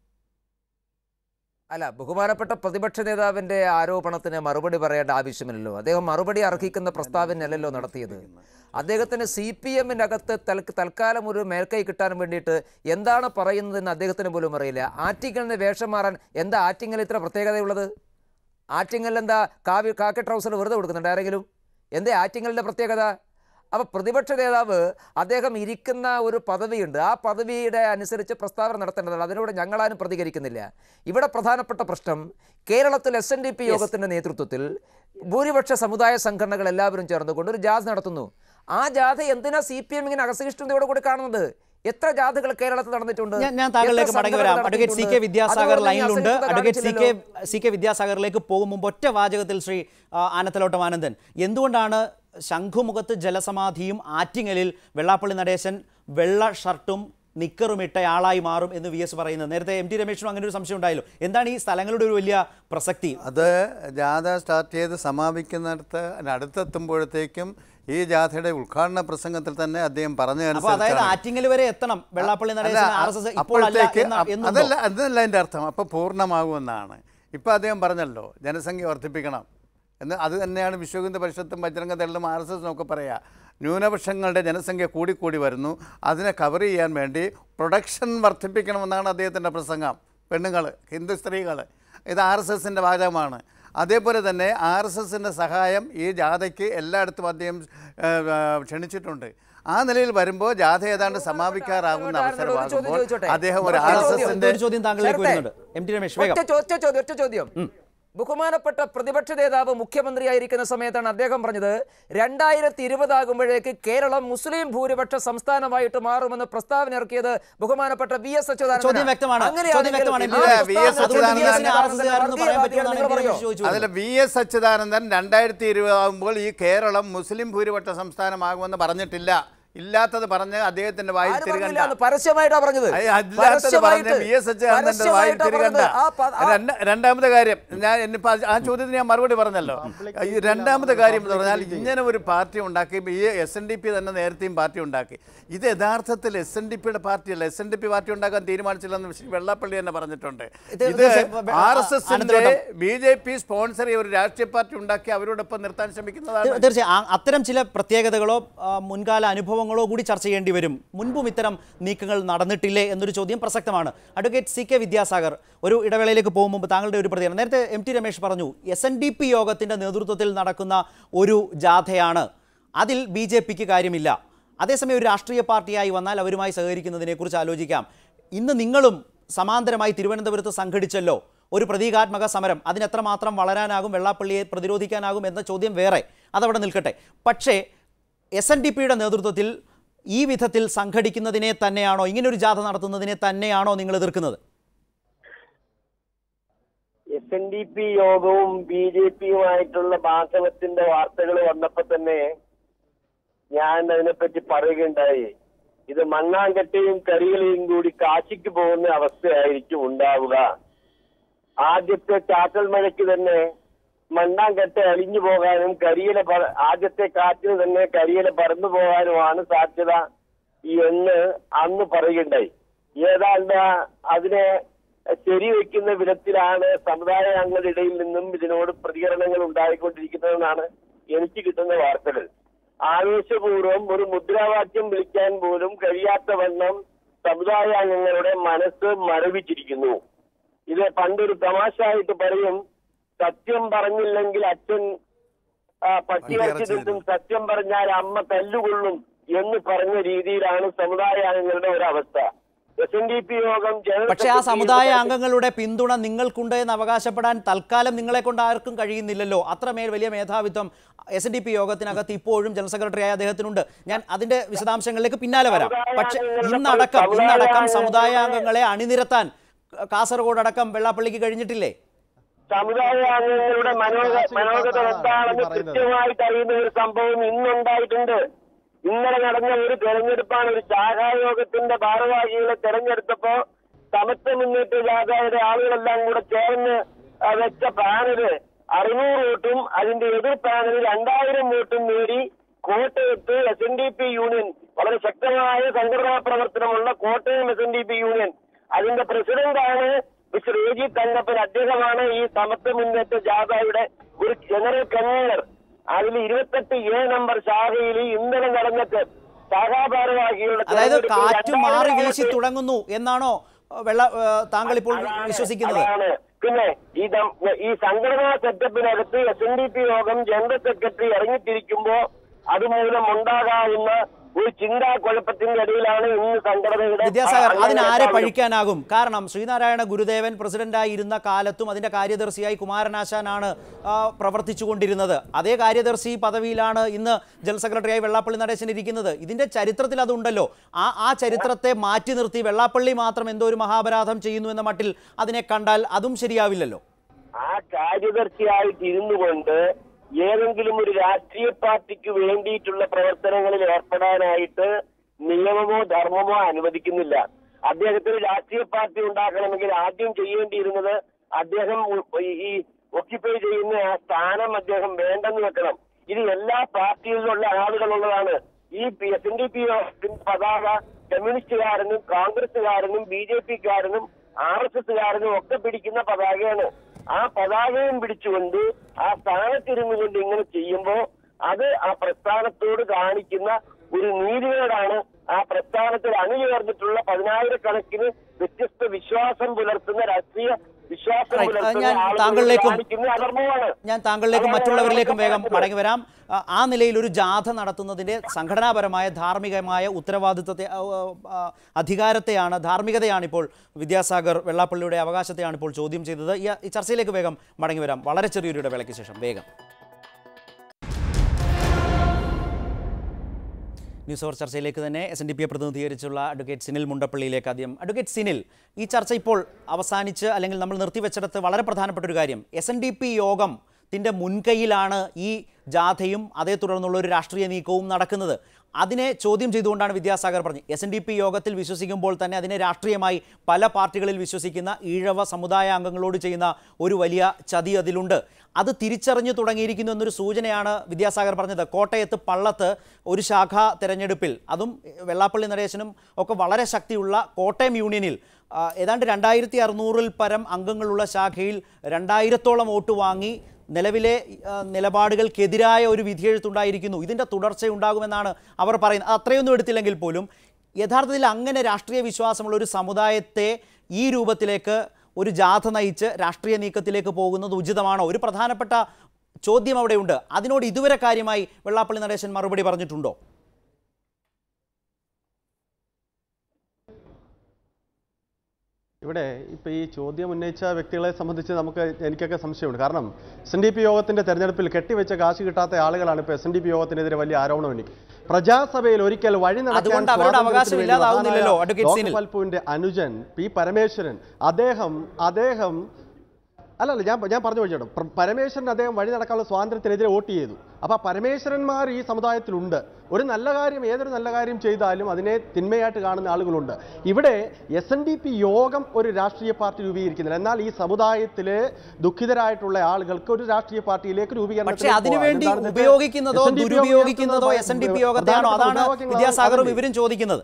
അല്ല ബഹുമാനപ്പെട്ട പ്രതിപക്ഷ നേതാവിന്റെ ആരോപണത്തിന് മറുപടി പറയേണ്ട ആവശ്യമില്ലല്ലോ അദ്ദേഹം മറുപടി അർഹിക്കുന്ന പ്രസ്താവനയല്ലല്ലോ നടത്തിയത് അദ്ദേഹത്തിന് സി പി എമ്മിനകത്ത് തൽ തൽക്കാലം ഒരു മേൽക്കൈ കിട്ടാൻ വേണ്ടിയിട്ട് എന്താണ് പറയുന്നതെന്ന് അദ്ദേഹത്തിന് പോലും അറിയില്ല ആറ്റിങ്ങലിന് വേഷം മാറാൻ എന്താ ആറ്റിങ്ങൽ ഇത്ര പ്രത്യേകതയുള്ളത് ആറ്റിങ്ങലിൽ എന്താ കാവ്യ കാക്കി ട്രൗസർ വെറുതെ കൊടുക്കുന്നുണ്ട് ആരെങ്കിലും എന്തേ ആറ്റിങ്ങലിൻ്റെ പ്രത്യേകത അപ്പോൾ പ്രതിപക്ഷ നേതാവ് അദ്ദേഹം ഇരിക്കുന്ന ഒരു പദവിയുണ്ട് ആ പദവിയുടെ അനുസരിച്ച് പ്രസ്താവന നടത്തേണ്ടതാണ് അതിനോട് ഞങ്ങളാരും പ്രതികരിക്കുന്നില്ല ഇവിടെ പ്രധാനപ്പെട്ട പ്രശ്നം കേരളത്തിൽ എസ് എൻ ഡി പി യോഗത്തിൻ്റെ നേതൃത്വത്തിൽ ഭൂരിപക്ഷ സമുദായ സംഘടനകൾ എല്ലാവരും ചേർന്നുകൊണ്ട് ഒരു ജാഥ നടത്തുന്നു ആ ജാഥ എന്തിനാ സി പി എം ഇങ്ങനെ അസഹിഷ്ണുതയോടെ കൂടി കാണുന്നത് എത്ര ജാഥകൾ കേരളത്തിൽ നടന്നിട്ടുണ്ട് ഞാൻ ഞാൻ താങ്കളിലേക്ക് എത്ര മടങ്ങി സംഘടനകൾ വരാം അഡ്വക്കേറ്റ് സി കെ നടത്തിയിട്ടുണ്ട്? വിദ്യാസാഗർ അതുകൊണ്ട് ഈ ലൈനിലുണ്ട് അസഹിഷ്ണുത അഡ്വക്കേറ്റ് സി കെ കാണിച്ചില്ലല്ലോ. സി കെ വിദ്യാസാഗറിലേക്ക് പോകും മുമ്പ് ഒറ്റ വാചകത്തിൽ ശ്രീ ആ, ആനത്തലോട്ടം ആനന്ദൻ എന്തുകൊണ്ടാണ് ശംഖുമുഖത്ത് ജലസമാധിയും ആറ്റിങ്ങലിൽ വെള്ളാപ്പള്ളി നടേശൻ വെള്ള ഷർട്ടും നിക്കറും ഇട്ട ആളായി മാറും എന്ന് വി എസ് പറയുന്നത് നേരത്തെ എം ടി രമേശിനും അങ്ങനെ ഒരു സംശയം ഉണ്ടായല്ലോ എന്താണ് ഈ സ്ഥലങ്ങളുടെ ഒരു വലിയ പ്രസക്തി അത് ജാഥ സ്റ്റാർട്ട് ചെയ്ത് സമാപിക്കുന്നിടത്ത് അടുത്തെത്തുമ്പോഴത്തേക്കും ഈ ജാഥയുടെ ഉദ്ഘാടന പ്രസംഗത്തിൽ തന്നെ അദ്ദേഹം അപ്പൊ അതായത് പറഞ്ഞതനുസരിച്ചാണ് ആറ്റിങ്ങൽ വരെ എത്തണം വെള്ളാപ്പള്ളി അല്ല, നടേശൻ ആർ എസ് എസ് ഇപ്പോൾ അല്ല അപ്പോഴത്തേക്ക് എന്ന- അ- എന്നുണ്ടോ? അതല്ല അതല്ല അതിൻ്റെ അർത്ഥം അപ്പോൾ പൂർണ്ണമാകുമെന്നാണ് ഇപ്പം അദ്ദേഹം പറഞ്ഞല്ലോ ജനസംഖ്യ വർദ്ധിപ്പിക്കണം എന്ന് അത് തന്നെയാണ് വിശ്വഹിന്ദു പരിഷത്തും ബജരംഗ ദളും ആർ എസ് എസും ഒക്കെ പറയുക ന്യൂനപക്ഷങ്ങളുടെ ജനസംഖ്യ കൂടിക്കൂടി വരുന്നു അതിനെ കവർ ചെയ്യാൻ വേണ്ടി പ്രൊഡക്ഷൻ വർദ്ധിപ്പിക്കണമെന്നാണ് അദ്ദേഹത്തിൻ്റെ പ്രസംഗം പെണ്ണുങ്ങൾ ഹിന്ദു സ്ത്രീകൾ ഇത് ആർ എസ് എസിൻ്റെ വാചകമാണ് അതേപോലെ തന്നെ ആർ എസ് എസിൻ്റെ സഹായം ഈ ജാഥയ്ക്ക് എല്ലായിടത്തും അദ്ദേഹം ഏഹ്, ഏഹ്, ക്ഷണിച്ചിട്ടുണ്ട് ആ നിലയിൽ വരുമ്പോൾ ജാഥ ഏതാണ്ട് സമാപിക്കാറാകുന്ന ഒരു ചോദ്യം അവസരമാകുമ്പോൾ ചോദിച്ചോട്ടെ? അദ്ദേഹം ഒരു ഒരു ആർ എസ് ചോദ്യം. എസിൻ്റെ ഒരു ചോദ്യം താങ്കളിലേക്ക് ചേർത്തേ. വരുന്നുണ്ട് എം ടി രമേശ് വേഗം ഒറ്റ ചോ- ഒറ്റ ചോദ്യം ഒറ്റ ചോദ്യം ബഹുമാനപ്പെട്ട പ്രതിപക്ഷ നേതാവ് മുഖ്യമന്ത്രിയായിരിക്കുന്ന സമയത്താണ് അദ്ദേഹം പറഞ്ഞത് രണ്ടായിരത്തി ഇരുപതാകുമ്പോഴേക്ക് കേരളം മുസ്ലിം ഭൂരിപക്ഷ സംസ്ഥാനമായിട്ട് മാറുമെന്ന് പ്രസ്താവന ഇറക്കിയത് ബഹുമാനപ്പെട്ട വി എസ് ചോദ്യം വ്യക്തമാണ്. ചോദ്യം വ്യക്തമാണ്. ഇല്ല, V S Achuthanandan R S എസ്കാരെന്ന് പറയാൻ പറ്റുമെന്നാണ് എം ടി രമേശ് ചോദിച്ചത്. അതിൽ വി എസ് അച്യുതാനന്ദൻ രണ്ടായിരത്തി ഇരുപതാകുമ്പോൾ ഈ കേരളം മുസ്ലിം ഭൂരിപക്ഷ സംസ്ഥാനമാകുമെന്ന് പറഞ്ഞിട്ടില്ല ഇല്ലാത്തത് പറഞ്ഞ് അദ്ദേഹത്തിന്റെ വായിൽ തിരുകണ്ട പരസ്യമായിട്ടാ പറഞ്ഞത് അയ്യ, അല്ലാത്തത് പറഞ്ഞ് വി എസ് അച്യുതാനന്ദന്റെ വായിൽ പരസ്യമായിട്ടാ തിരുകണ്ട പറഞ്ഞത്. ആ പ- ആ- രണ്ട- രണ്ടാമത്തെ കാര്യം ഞാൻ എന്നിപ്പോ ആ ചോദ്യത്തിന് ഞാൻ മറുപടി പറഞ്ഞല്ലോ ഈ രണ്ടാമത്തെ കാര്യം എന്ന് പറഞ്ഞാൽ ഇങ്ങനെ ഒരു പാർട്ടി ഉണ്ടാക്കി ഈ എസ് എൻ ഡി പി തന്നെ നേരത്തെയും പാർട്ടി ഉണ്ടാക്കി ഇത് യഥാർത്ഥത്തിൽ എസ് എൻ ഡി പിയുടെ പാർട്ടിയല്ല S N D P party ഉണ്ടാക്കാൻ തീരുമാനിച്ചില്ലെന്ന് ശ്രീ വെള്ളാപ്പള്ളി തന്നെ പറഞ്ഞിട്ടുണ്ട് ഇത് ഇത് തീർച്ചയായും ആർ എസ് എസിന്റെ ആനന്ദവട്ടം. ബി ജെ പി സ്പോൺസർ ചെയ്ത ഒരു രാഷ്ട്രീയ പാർട്ടി ഉണ്ടാക്കി അവരോടൊപ്പം നിർത്താൻ ശ്രമിക്കുന്നതാണ് തീർ- തീർച്ചയായും ആ- അത്തരം ചില പ്രത്യേകതകളോ ആ, മുൻകാല അനുഭവങ്ങളോ കൂടി ചർച്ച ചെയ്യേണ്ടി വരും മുൻപും ഇത്തരം നീക്കങ്ങൾ നടന്നിട്ടില്ലേ എന്നൊരു ചോദ്യം പ്രസക്തമാണ് അഡ്വക്കേറ്റ് സി കെ വിദ്യാസാഗർ ഒരു ഇടവേളയിലേക്ക് പോകും മുമ്പ് താങ്കളുടെ ഒരു പ്രതികരണം നേരത്തെ എം ടി രമേശ് പറഞ്ഞു എസ് എൻ ഡി പി യോഗത്തിൻ്റെ നേതൃത്വത്തിൽ നടക്കുന്ന ഒരു ജാഥയാണ് അതിൽ ബി ജെ പിക്ക് കാര്യമില്ല അതേസമയം ഒരു രാഷ്ട്രീയ പാർട്ടിയായി വന്നാൽ അവരുമായി സഹകരിക്കുന്നതിനെക്കുറിച്ച് ആലോചിക്കാം ഇന്ന് നിങ്ങളും സമാന്തരമായി തിരുവനന്തപുരത്ത് സംഘടിച്ചല്ലോ ഒരു പ്രതീകാത്മക സമരം അതിന് എത്രമാത്രം വളരാനാകും വെള്ളാപ്പള്ളിയെ പ്രതിരോധിക്കാനാകും എന്ന ചോദ്യം വേറെ അതവിടെ നിൽക്കട്ടെ പക്ഷേ എസ് എൻ ഡി പിയുടെ നേതൃത്വത്തിൽ ഈ വിധത്തിൽ സംഘടിക്കുന്നതിനെ തന്നെയാണോ ഇങ്ങനൊരു ജാഥ നടത്തുന്നതിനെ തന്നെയാണോ നിങ്ങൾ എതിർക്കുന്നത് എസ് എൻ ഡി പി യോഗവും ബി ജെ പിയുമായിട്ടുള്ള ഭാഷണത്തിന്റെ വാർത്തകൾ വന്നപ്പോ തന്നെ ഞാൻ അതിനെപ്പറ്റി പറയുകയുണ്ടായി ഇത് മണ്ണാങ്കട്ടയും കരിയിലയും കൂടി കാശിക്ക് പോകുന്ന അവസ്ഥയായിരിക്കും ഉണ്ടാവുക ആദ്യത്തെ ചാറ്റൽ മഴയ്ക്ക് തന്നെ മണ്ണാങ്കട്ട അലിഞ്ഞു പോകാനും കരിയില പറ- ആദ്യത്തെ കാറ്റിന് തന്നെ കരിയില പറന്നു പോകാനുമാണ് സാധ്യത എന്ന് അന്ന് പറയുകയുണ്ടായി ഏതാണ്ട് അതിനെ ശരിവെക്കുന്ന വിധത്തിലാണ് സമുദായ അംഗങ്ങളുടെ ഇടയിൽ നിന്നും ഇതിനോട് പ്രതികരണങ്ങൾ ഉണ്ടായിക്കൊണ്ടിരിക്കുന്നതെന്നാണ് എനിക്ക് കിട്ടുന്ന വാർത്തകൾ ആവേശപൂർവ്വം ഒരു മുദ്രാവാക്യം വിളിക്കാൻ പോലും കഴിയാത്ത വണ്ണം സമുദായ അംഗങ്ങളുടെ മനസ്സ് മരവിച്ചിരിക്കുന്നു ഇത് പണ്ടൊരു തമാശയായിട്ട് പറയും സത്യം പറഞ്ഞില്ലെങ്കിൽ അച്ഛൻ ആ, പട്ടിയിറച്ചി തിന്നും സത്യം പറഞ്ഞാൽ അമ്മ തല്ലുകൊള്ളും എന്ന് പറഞ്ഞ രീതിയിലാണ് സമുദായ അംഗങ്ങളുടെ ഒരവസ്ഥ എസ് എൻ ഡി പി യോഗം ജനറൽ പക്ഷേ ആ സെക്രട്ടറി സമുദായ അംഗങ്ങളുടെ പിന്തുണ നിങ്ങൾക്കുണ്ട് എന്ന് അവകാശപ്പെടാൻ തൽക്കാലം നിങ്ങളെ കൊണ്ട് ആർക്കും കഴിയുന്നില്ലല്ലോ അത്രമേൽ വലിയ മേധാവിത്വം എസ് എൻ ഡി പി യോഗത്തിനകത്ത് ഇപ്പോഴും ജനറൽ സെക്രട്ടറിയായ അദ്ദേഹത്തിനുണ്ട് ഞാൻ അതിന്റെ വിശദാംശങ്ങളിലേക്ക് പിന്നാലെ വരാം പക്ഷേ ഇന്നടക്കം ഇന്നടക്കം സമുദായ അംഗങ്ങളെ അണിനിരത്താൻ കാസർഗോഡ് അടക്കം വെള്ളാപ്പള്ളിക്ക് കഴിഞ്ഞിട്ടില്ലേ സമുദായ അംഗങ്ങളുടെ മനോഗ മനോഗത എന്താണെന്ന് കൃത്യമായിട്ട് അറിയുന്ന ഒരു സംഭവം ഇന്നുണ്ടായിട്ടുണ്ട് ഇന്നലെ നടന്ന ഒരു തെരഞ്ഞെടുപ്പാണ് ഒരു ശാഖായോഗത്തിന്റെ ഭാരവാഹികളെ തെരഞ്ഞെടുത്തപ്പോ സമത്വ മുന്നേറ്റ ജാഥയുടെ ആളുകളെല്ലാം കൂടെ ചേർന്ന് ആ, വെച്ച പാനല് അറുന്നൂറ് വോട്ടും അതിന്റെ എതിർ പാനൽ രണ്ടായിരം വോട്ടും നേടി കോട്ടയത്ത് S N D P union വളരെ ശക്തമായ സംഘടനാ പ്രവർത്തനമുള്ള Kottayam S N D P union അതിന്റെ പ്രസിഡന്റാണ് മിസ്റ്റർ എ ജി തങ്കപ്പൻ അദ്ദേഹമാണ് ഈ സമത്വ മുന്നേറ്റ ജാഥയുടെ ഒരു ജനറൽ കൺവീനർ അതിൽ ഇരുപത്തെട്ട് എ നമ്പർ ശാഖയിൽ ഇന്നലെ നടന്ന തെ- ശാഖാ ഭാരവാഹികളുടെ അതായത് തെരഞ്ഞെടുപ്പിൽ കാറ്റ് മാറി രണ്ടായിരം വീശി വോട്ട് തുടങ്ങുന്നു എന്നാണോ അഹ് വെള്ള അഹ് താങ്കൾ ഇപ്പോൾ അതാണ്, വിശ്വസിക്കുന്നത് അതാണ്. പിന്നെ ഈ ദം- ഈ സംഘടനാ സെറ്റപ്പിനകത്ത് എസ് എൻ ഡി പി യോഗം ജനറൽ സെക്രട്ടറി ഇറങ്ങിത്തിരിക്കുമ്പോ അതുമൂലം ഉണ്ടാകാവുന്ന ഒരു ചിന്താ കുഴപ്പത്തിന്റെ ഇടയിലാണ് ഇന്ന് സംഘടനയുടെ വിദ്യാസാഗർ അങ്ങനെ അതിനാരെ എല്ലാവരും- പഴിക്കാനാകും കാരണം ശ്രീനാരായണ ഗുരുദേവൻ പ്രസിഡന്റായി ഇരുന്ന കാലത്തും അതിന്റെ കാര്യദർശിയായി കുമാരനാശാനാണ് ആ, പ്രവർത്തിച്ചുകൊണ്ടിരുന്നത് അതേ കാര്യദർശി പദവിയിലാണ് ഇന്ന് ജനറൽ സെക്രട്ടറിയായി വെള്ളാപ്പള്ളി നടേശൻ ഇരിക്കുന്നത് ഇതിന്റെ ചരിത്രത്തിൽ അതുണ്ടല്ലോ ആ ആ ചരിത്രത്തെ മാറ്റി നിർത്തി വെള്ളാപ്പള്ളി മാത്രം എന്തോ ഒരു മഹാപരാധം ചെയ്യുന്നു എന്ന മട്ടിൽ അതിനെ കണ്ടാൽ അതും ശരിയാവില്ലല്ലോ ആ കാര്യദർശിയായിട്ട് ഇരുന്നു കൊണ്ട് ഏതെങ്കിലും ഒരു രാഷ്ട്രീയ പാർട്ടിക്ക് വേണ്ടിയിട്ടുള്ള പ്രവർത്തനങ്ങളിൽ ഏർപ്പെടാനായിട്ട് നിയമമോ ധർമ്മമോ അനുവദിക്കുന്നില്ല അദ്ദേഹത്തിന് രാഷ്ട്രീയ പാർട്ടി ഉണ്ടാക്കണമെങ്കിൽ ആദ്യം ചെയ്യേണ്ടിയിരുന്നത് അദ്ദേഹം ഉ- ഈ- ഈ ഒക്യുപ്പൈ ചെയ്യുന്ന ആ സ്ഥാനം അദ്ദേഹം വേണ്ടെന്ന് വെക്കണം ഇത് എല്ലാ പാർട്ടിയിലുള്ള ആളുകളുള്ളതാണ് ഈ എസ് എൻ ഡി പി പതാക കമ്മ്യൂണിസ്റ്റുകാരനും കോൺഗ്രസുകാരനും ബി ജെ പിക്കാരനും ആർ എസ് എസുകാരനും ഒക്കെ പിടിക്കുന്ന പതാകയാണ് ആ പതാകയും പിടിച്ചുകൊണ്ട് ആ സ്ഥാനത്തിരുന്നു കൊണ്ട് ഇങ്ങനെ ചെയ്യുമ്പോ അത് ആ പ്രസ്ഥാനത്തോട് കാണിക്കുന്ന ഒരു നീതികേടാണ് ആ പ്രസ്ഥാനത്തിൽ അണിചേർന്നിട്ടുള്ള പതിനായിരക്കണക്കിന് വ്യത്യസ്ത വിശ്വാസം പുലർത്തുന്ന രാഷ്ട്രീയ വിശ്വാസം Right. പുലർത്തുന്ന ഞാൻ ആളുകളോട് താങ്കളിലേക്കും- കാണിക്കുന്ന അധർമ്മമാണ് ഞാൻ താങ്കളിലേക്കും അതാണ് മറ്റുള്ളവരിലേക്കും ഞാൻ വേഗം പറഞ്ഞത്. മടങ്ങി വരാം ആ, ആ നിലയിൽ ഒരു ജാഥ നടത്തുന്നതിന്റെ സംഘടനാപരമായ ധാർമ്മികമായ ഉത്തരവാദിത്വത്തെ ആ, ആ, അധികാരത്തെയാണ് ധാർമ്മികതയാണ് ഇപ്പോൾ വിദ്യാസാഗർ വെള്ളാപ്പള്ളിയുടെ അവകാശത്തെയാണ് ഇപ്പോൾ ചോദ്യം ചെയ്തത് ഈ ഈ ചർച്ചയിലേക്ക് വേഗം മടങ്ങി വരാം വളരെ ചെറിയൊരു ഇടവേളയ്ക്ക് ശേഷം വേഗം ന്യൂസ് അവർ ചർച്ചയിലേക്ക് തന്നെ എസ് എൻ ഡി പിയെ പ്രതിനിധീകരിച്ചുള്ള അഡ്വക്കേറ്റ് സിനിൽ മുണ്ടപ്പള്ളിയിലേക്ക് ആദ്യം അഡ്വക്കേറ്റ് സിനിൽ ഈ ചർച്ച ഇപ്പോൾ അവസാനിച്ച് അല്ലെങ്കിൽ നമ്മൾ നിർത്തിവെച്ചിടത്ത് വളരെ പ്രധാനപ്പെട്ട ഒരു കാര്യം എസ് എൻ ഡി പി യോഗം ത്തിൻ്റെ മുൻകൈയിലാണ് ഈ ജാഥയും അതേ തുടർന്നുള്ള ഒരു രാഷ്ട്രീയ നീക്കവും നടക്കുന്നത് അതിനെ ചോദ്യം ചെയ്തുകൊണ്ടാണ് വിദ്യാസാഗർ പറഞ്ഞത് എസ് എൻ ഡി പി യോഗത്തിൽ വിശ്വസിക്കുമ്പോൾ തന്നെ അതിനെ രാഷ്ട്രീയമായി പല പാർട്ടികളിൽ വിശ്വസിക്കുന്ന ഈഴവ സമുദായ അംഗങ്ങളോട് ചെയ്യുന്ന ഒരു വലിയ ചതി അതിലുണ്ട് അത് തിരിച്ചറിഞ്ഞു തുടങ്ങിയിരിക്കുന്നു എന്നൊരു സൂചനയാണ് വിദ്യാസാഗർ പറഞ്ഞത് കോട്ടയത്ത് പള്ളത്ത് ഒരു ശാഖാ തെരഞ്ഞെടുപ്പിൽ അതും വെള്ളാപ്പള്ളി നടേശനും ഒക്കെ വളരെ ശക്തിയുള്ള കോട്ടയം യൂണിയനിൽ ആ, ഏതാണ്ട് രണ്ടായിരത്തി അറുന്നൂറിൽ പരം അംഗങ്ങളുള്ള ശാഖയിൽ രണ്ടായിരത്തോളം വോട്ട് വാങ്ങി നിലവിലെ ആ, നിലപാടുകൾക്കെതിരായ ഒരു വിധിയെഴുത്തുണ്ടായിരിക്കുന്നു ഇതിൻ്റെ തുടർച്ചയുണ്ടാകുമെന്നാണ് അവർ പറയുന്നത് അത്രയൊന്നും എടുത്തില്ലെങ്കിൽ പോലും യഥാർത്ഥത്തിൽ അങ്ങനെ രാഷ്ട്രീയ വിശ്വാസമുള്ള ഒരു സമുദായത്തെ ഈ രൂപത്തിലേക്ക് ഒരു ജാഥ നയിച്ച് രാഷ്ട്രീയ നീക്കത്തിലേക്ക് പോകുന്നത് ഉചിതമാണോ ഒരു പ്രധാനപ്പെട്ട ചോദ്യം അവിടെയുണ്ട് അതിനോട് ഇതുവരെ കാര്യമായി വെള്ളാപ്പള്ളി നടേശൻ മറുപടി പറഞ്ഞിട്ടുണ്ടോ ഇവിടെ ഇപ്പോൾ ഈ ചോദ്യം ഉന്നയിച്ച വ്യക്തികളെ സംബന്ധിച്ച് നമുക്ക് എനിക്കൊക്കെ സംശയമുണ്ട് കാരണം എസ് എൻ ഡി പി യോഗത്തിന്റെ തെരഞ്ഞെടുപ്പിൽ കെട്ടിവെച്ച കാശ് കിട്ടാത്ത ആളുകളാണ് ഇപ്പോൾ എസ് എൻ ഡി പി യോഗത്തിനെതിരെ വലിയ ആരോപണം ഉന്നയിക്കും പ്രജാസഭയിൽ ഒരിക്കൽ വഴി നടക്കാൻ അതുകൊണ്ട് അവരുടെ സ്വാതന്ത്ര്യത്തിന് അവകാശം വേണ്ടി ഇല്ലാതാവുന്നില്ലല്ലോ, മഹാനായ അഡ്വക്കേറ്റ് സിനിൽ. ലോക്പാൽ പൂവിന്റെ അനുജൻ പി പരമേശ്വരൻ അദ്ദേഹം അദ്ദേഹം അല്ലല്ല ഞാൻ ഞാൻ പറഞ്ഞു വെച്ചോട്ടെ പ്ര- പരമേശ്വരൻ അദ്ദേഹം വഴി നടക്കാനുള്ള സ്വാതന്ത്ര്യത്തിനെതിരെ വോട്ട് ചെയ്തു അപ്പോൾ ആ പരമേശ്വരന്മാർ ഈ സമുദായത്തിലുണ്ട് ഒരു നല്ല കാര്യം ഏതൊരു നല്ല കാര്യം ചെയ്താലും അതിനെ തിന്മയായിട്ട് കാണുന്ന ആളുകളുണ്ട് ഇവിടെ എസ് എൻ ഡി പി യോഗം ഒരു രാഷ്ട്രീയ പാർട്ടി രൂപീകരിക്കുന്നില്ല എന്നാൽ ഈ സമുദായത്തിലെ ദുഃഖിതരായിട്ടുള്ള ആളുകൾക്ക് ഒരു രാഷ്ട്രീയ പാർട്ടിയിലേക്ക് രൂപീകരണം പക്ഷേ അതിനുവേണ്ടി ഉപയോഗിക്കുന്നതോ ദുരുപയോഗിക്കുന്നതോ എസ് എൻ ഡി പി യോഗത്തെയാണോ അതാണ് വിദ്യാസാഗറും ഇവരും ചോദിക്കുന്നത്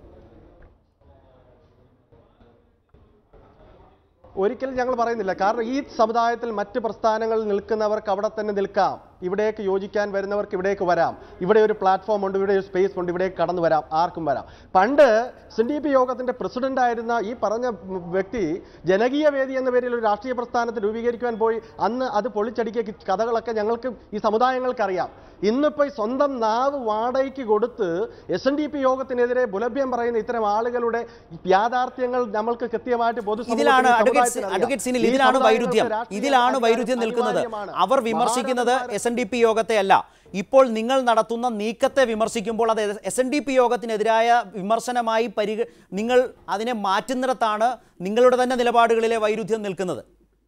ഒരിക്കലും ഞങ്ങൾ പറയുന്നില്ല കാരണം ഈ സമുദായത്തിൽ മറ്റ് പ്രസ്ഥാനങ്ങളിൽ നിൽക്കുന്നവർക്ക് അവിടെ തന്നെ നിൽക്കാം ഇവിടേക്ക് യോജിക്കാൻ വരുന്നവർക്ക് ഇവിടേക്ക് വരാം ഇവിടെ ഒരു പ്ലാറ്റ്ഫോം ഉണ്ട് ഇവിടെ ഒരു സ്പേസ് ഉണ്ട് ഇവിടേക്ക് കടന്നു വരാം ആർക്കും വരാം പണ്ട് എസ് ഡി പി യോഗത്തിന്റെ പ്രസിഡന്റ് ആയിരുന്ന ഈ പറഞ്ഞ വ്യക്തി ജനകീയ വേദി എന്ന പേരിൽ ഒരു രാഷ്ട്രീയ പ്രസ്ഥാനത്തെ രൂപീകരിക്കുവാൻ പോയി അന്ന് അത് പൊളിച്ചടിക്കിയ കഥകളൊക്കെ ഞങ്ങൾക്ക് ഈ സമുദായങ്ങൾക്ക് അറിയാം ഇന്നിപ്പോൾ ഈ സ്വന്തം നാവ് വാടകയ്ക്ക് കൊടുത്ത് എസ് എൻ ഡി പി യോഗത്തിനെതിരെ ബുലഭ്യം പറയുന്ന ഇത്തരം ആളുകളുടെ യാഥാർത്ഥ്യങ്ങൾ നമ്മൾക്ക് കൃത്യമായിട്ട് പൊതുസമൂഹത്തിന് ഇതിലാണ് ഈ അഡ്വക്കേറ്റ് സമുദായത്തിന് അറിയാം. അഡ്വക്കേറ്റ് സിനിൽ ഈ ഇതിലാണ് സമുദായങ്ങൾക്ക് വൈരുദ്ധ്യം രാഷ്ട്രീയ ഇതിലാണ് അധികാരം വൈരുദ്ധ്യം നിൽക്കുന്നത് അനിവാര്യമാണ്. അവർ വിമർശിക്കുന്നത് മഹാരഥന്മാർ- എസ് എൻ ഡി പി യോഗത്തെ അല്ല ഇപ്പോൾ നിങ്ങൾ നടത്തുന്ന നീക്കത്തെ വിമർശിക്കുമ്പോൾ അത് എസ് എൻ ഡി പി യോഗത്തിനെതിരായ വിമർശനമായി പരിഗ നിങ്ങൾ അതിനെ മാറ്റുന്നിടത്താണ് നിങ്ങളുടെ തന്നെ നിലപാടുകളിലെ വൈരുദ്ധ്യം നിൽക്കുന്നത്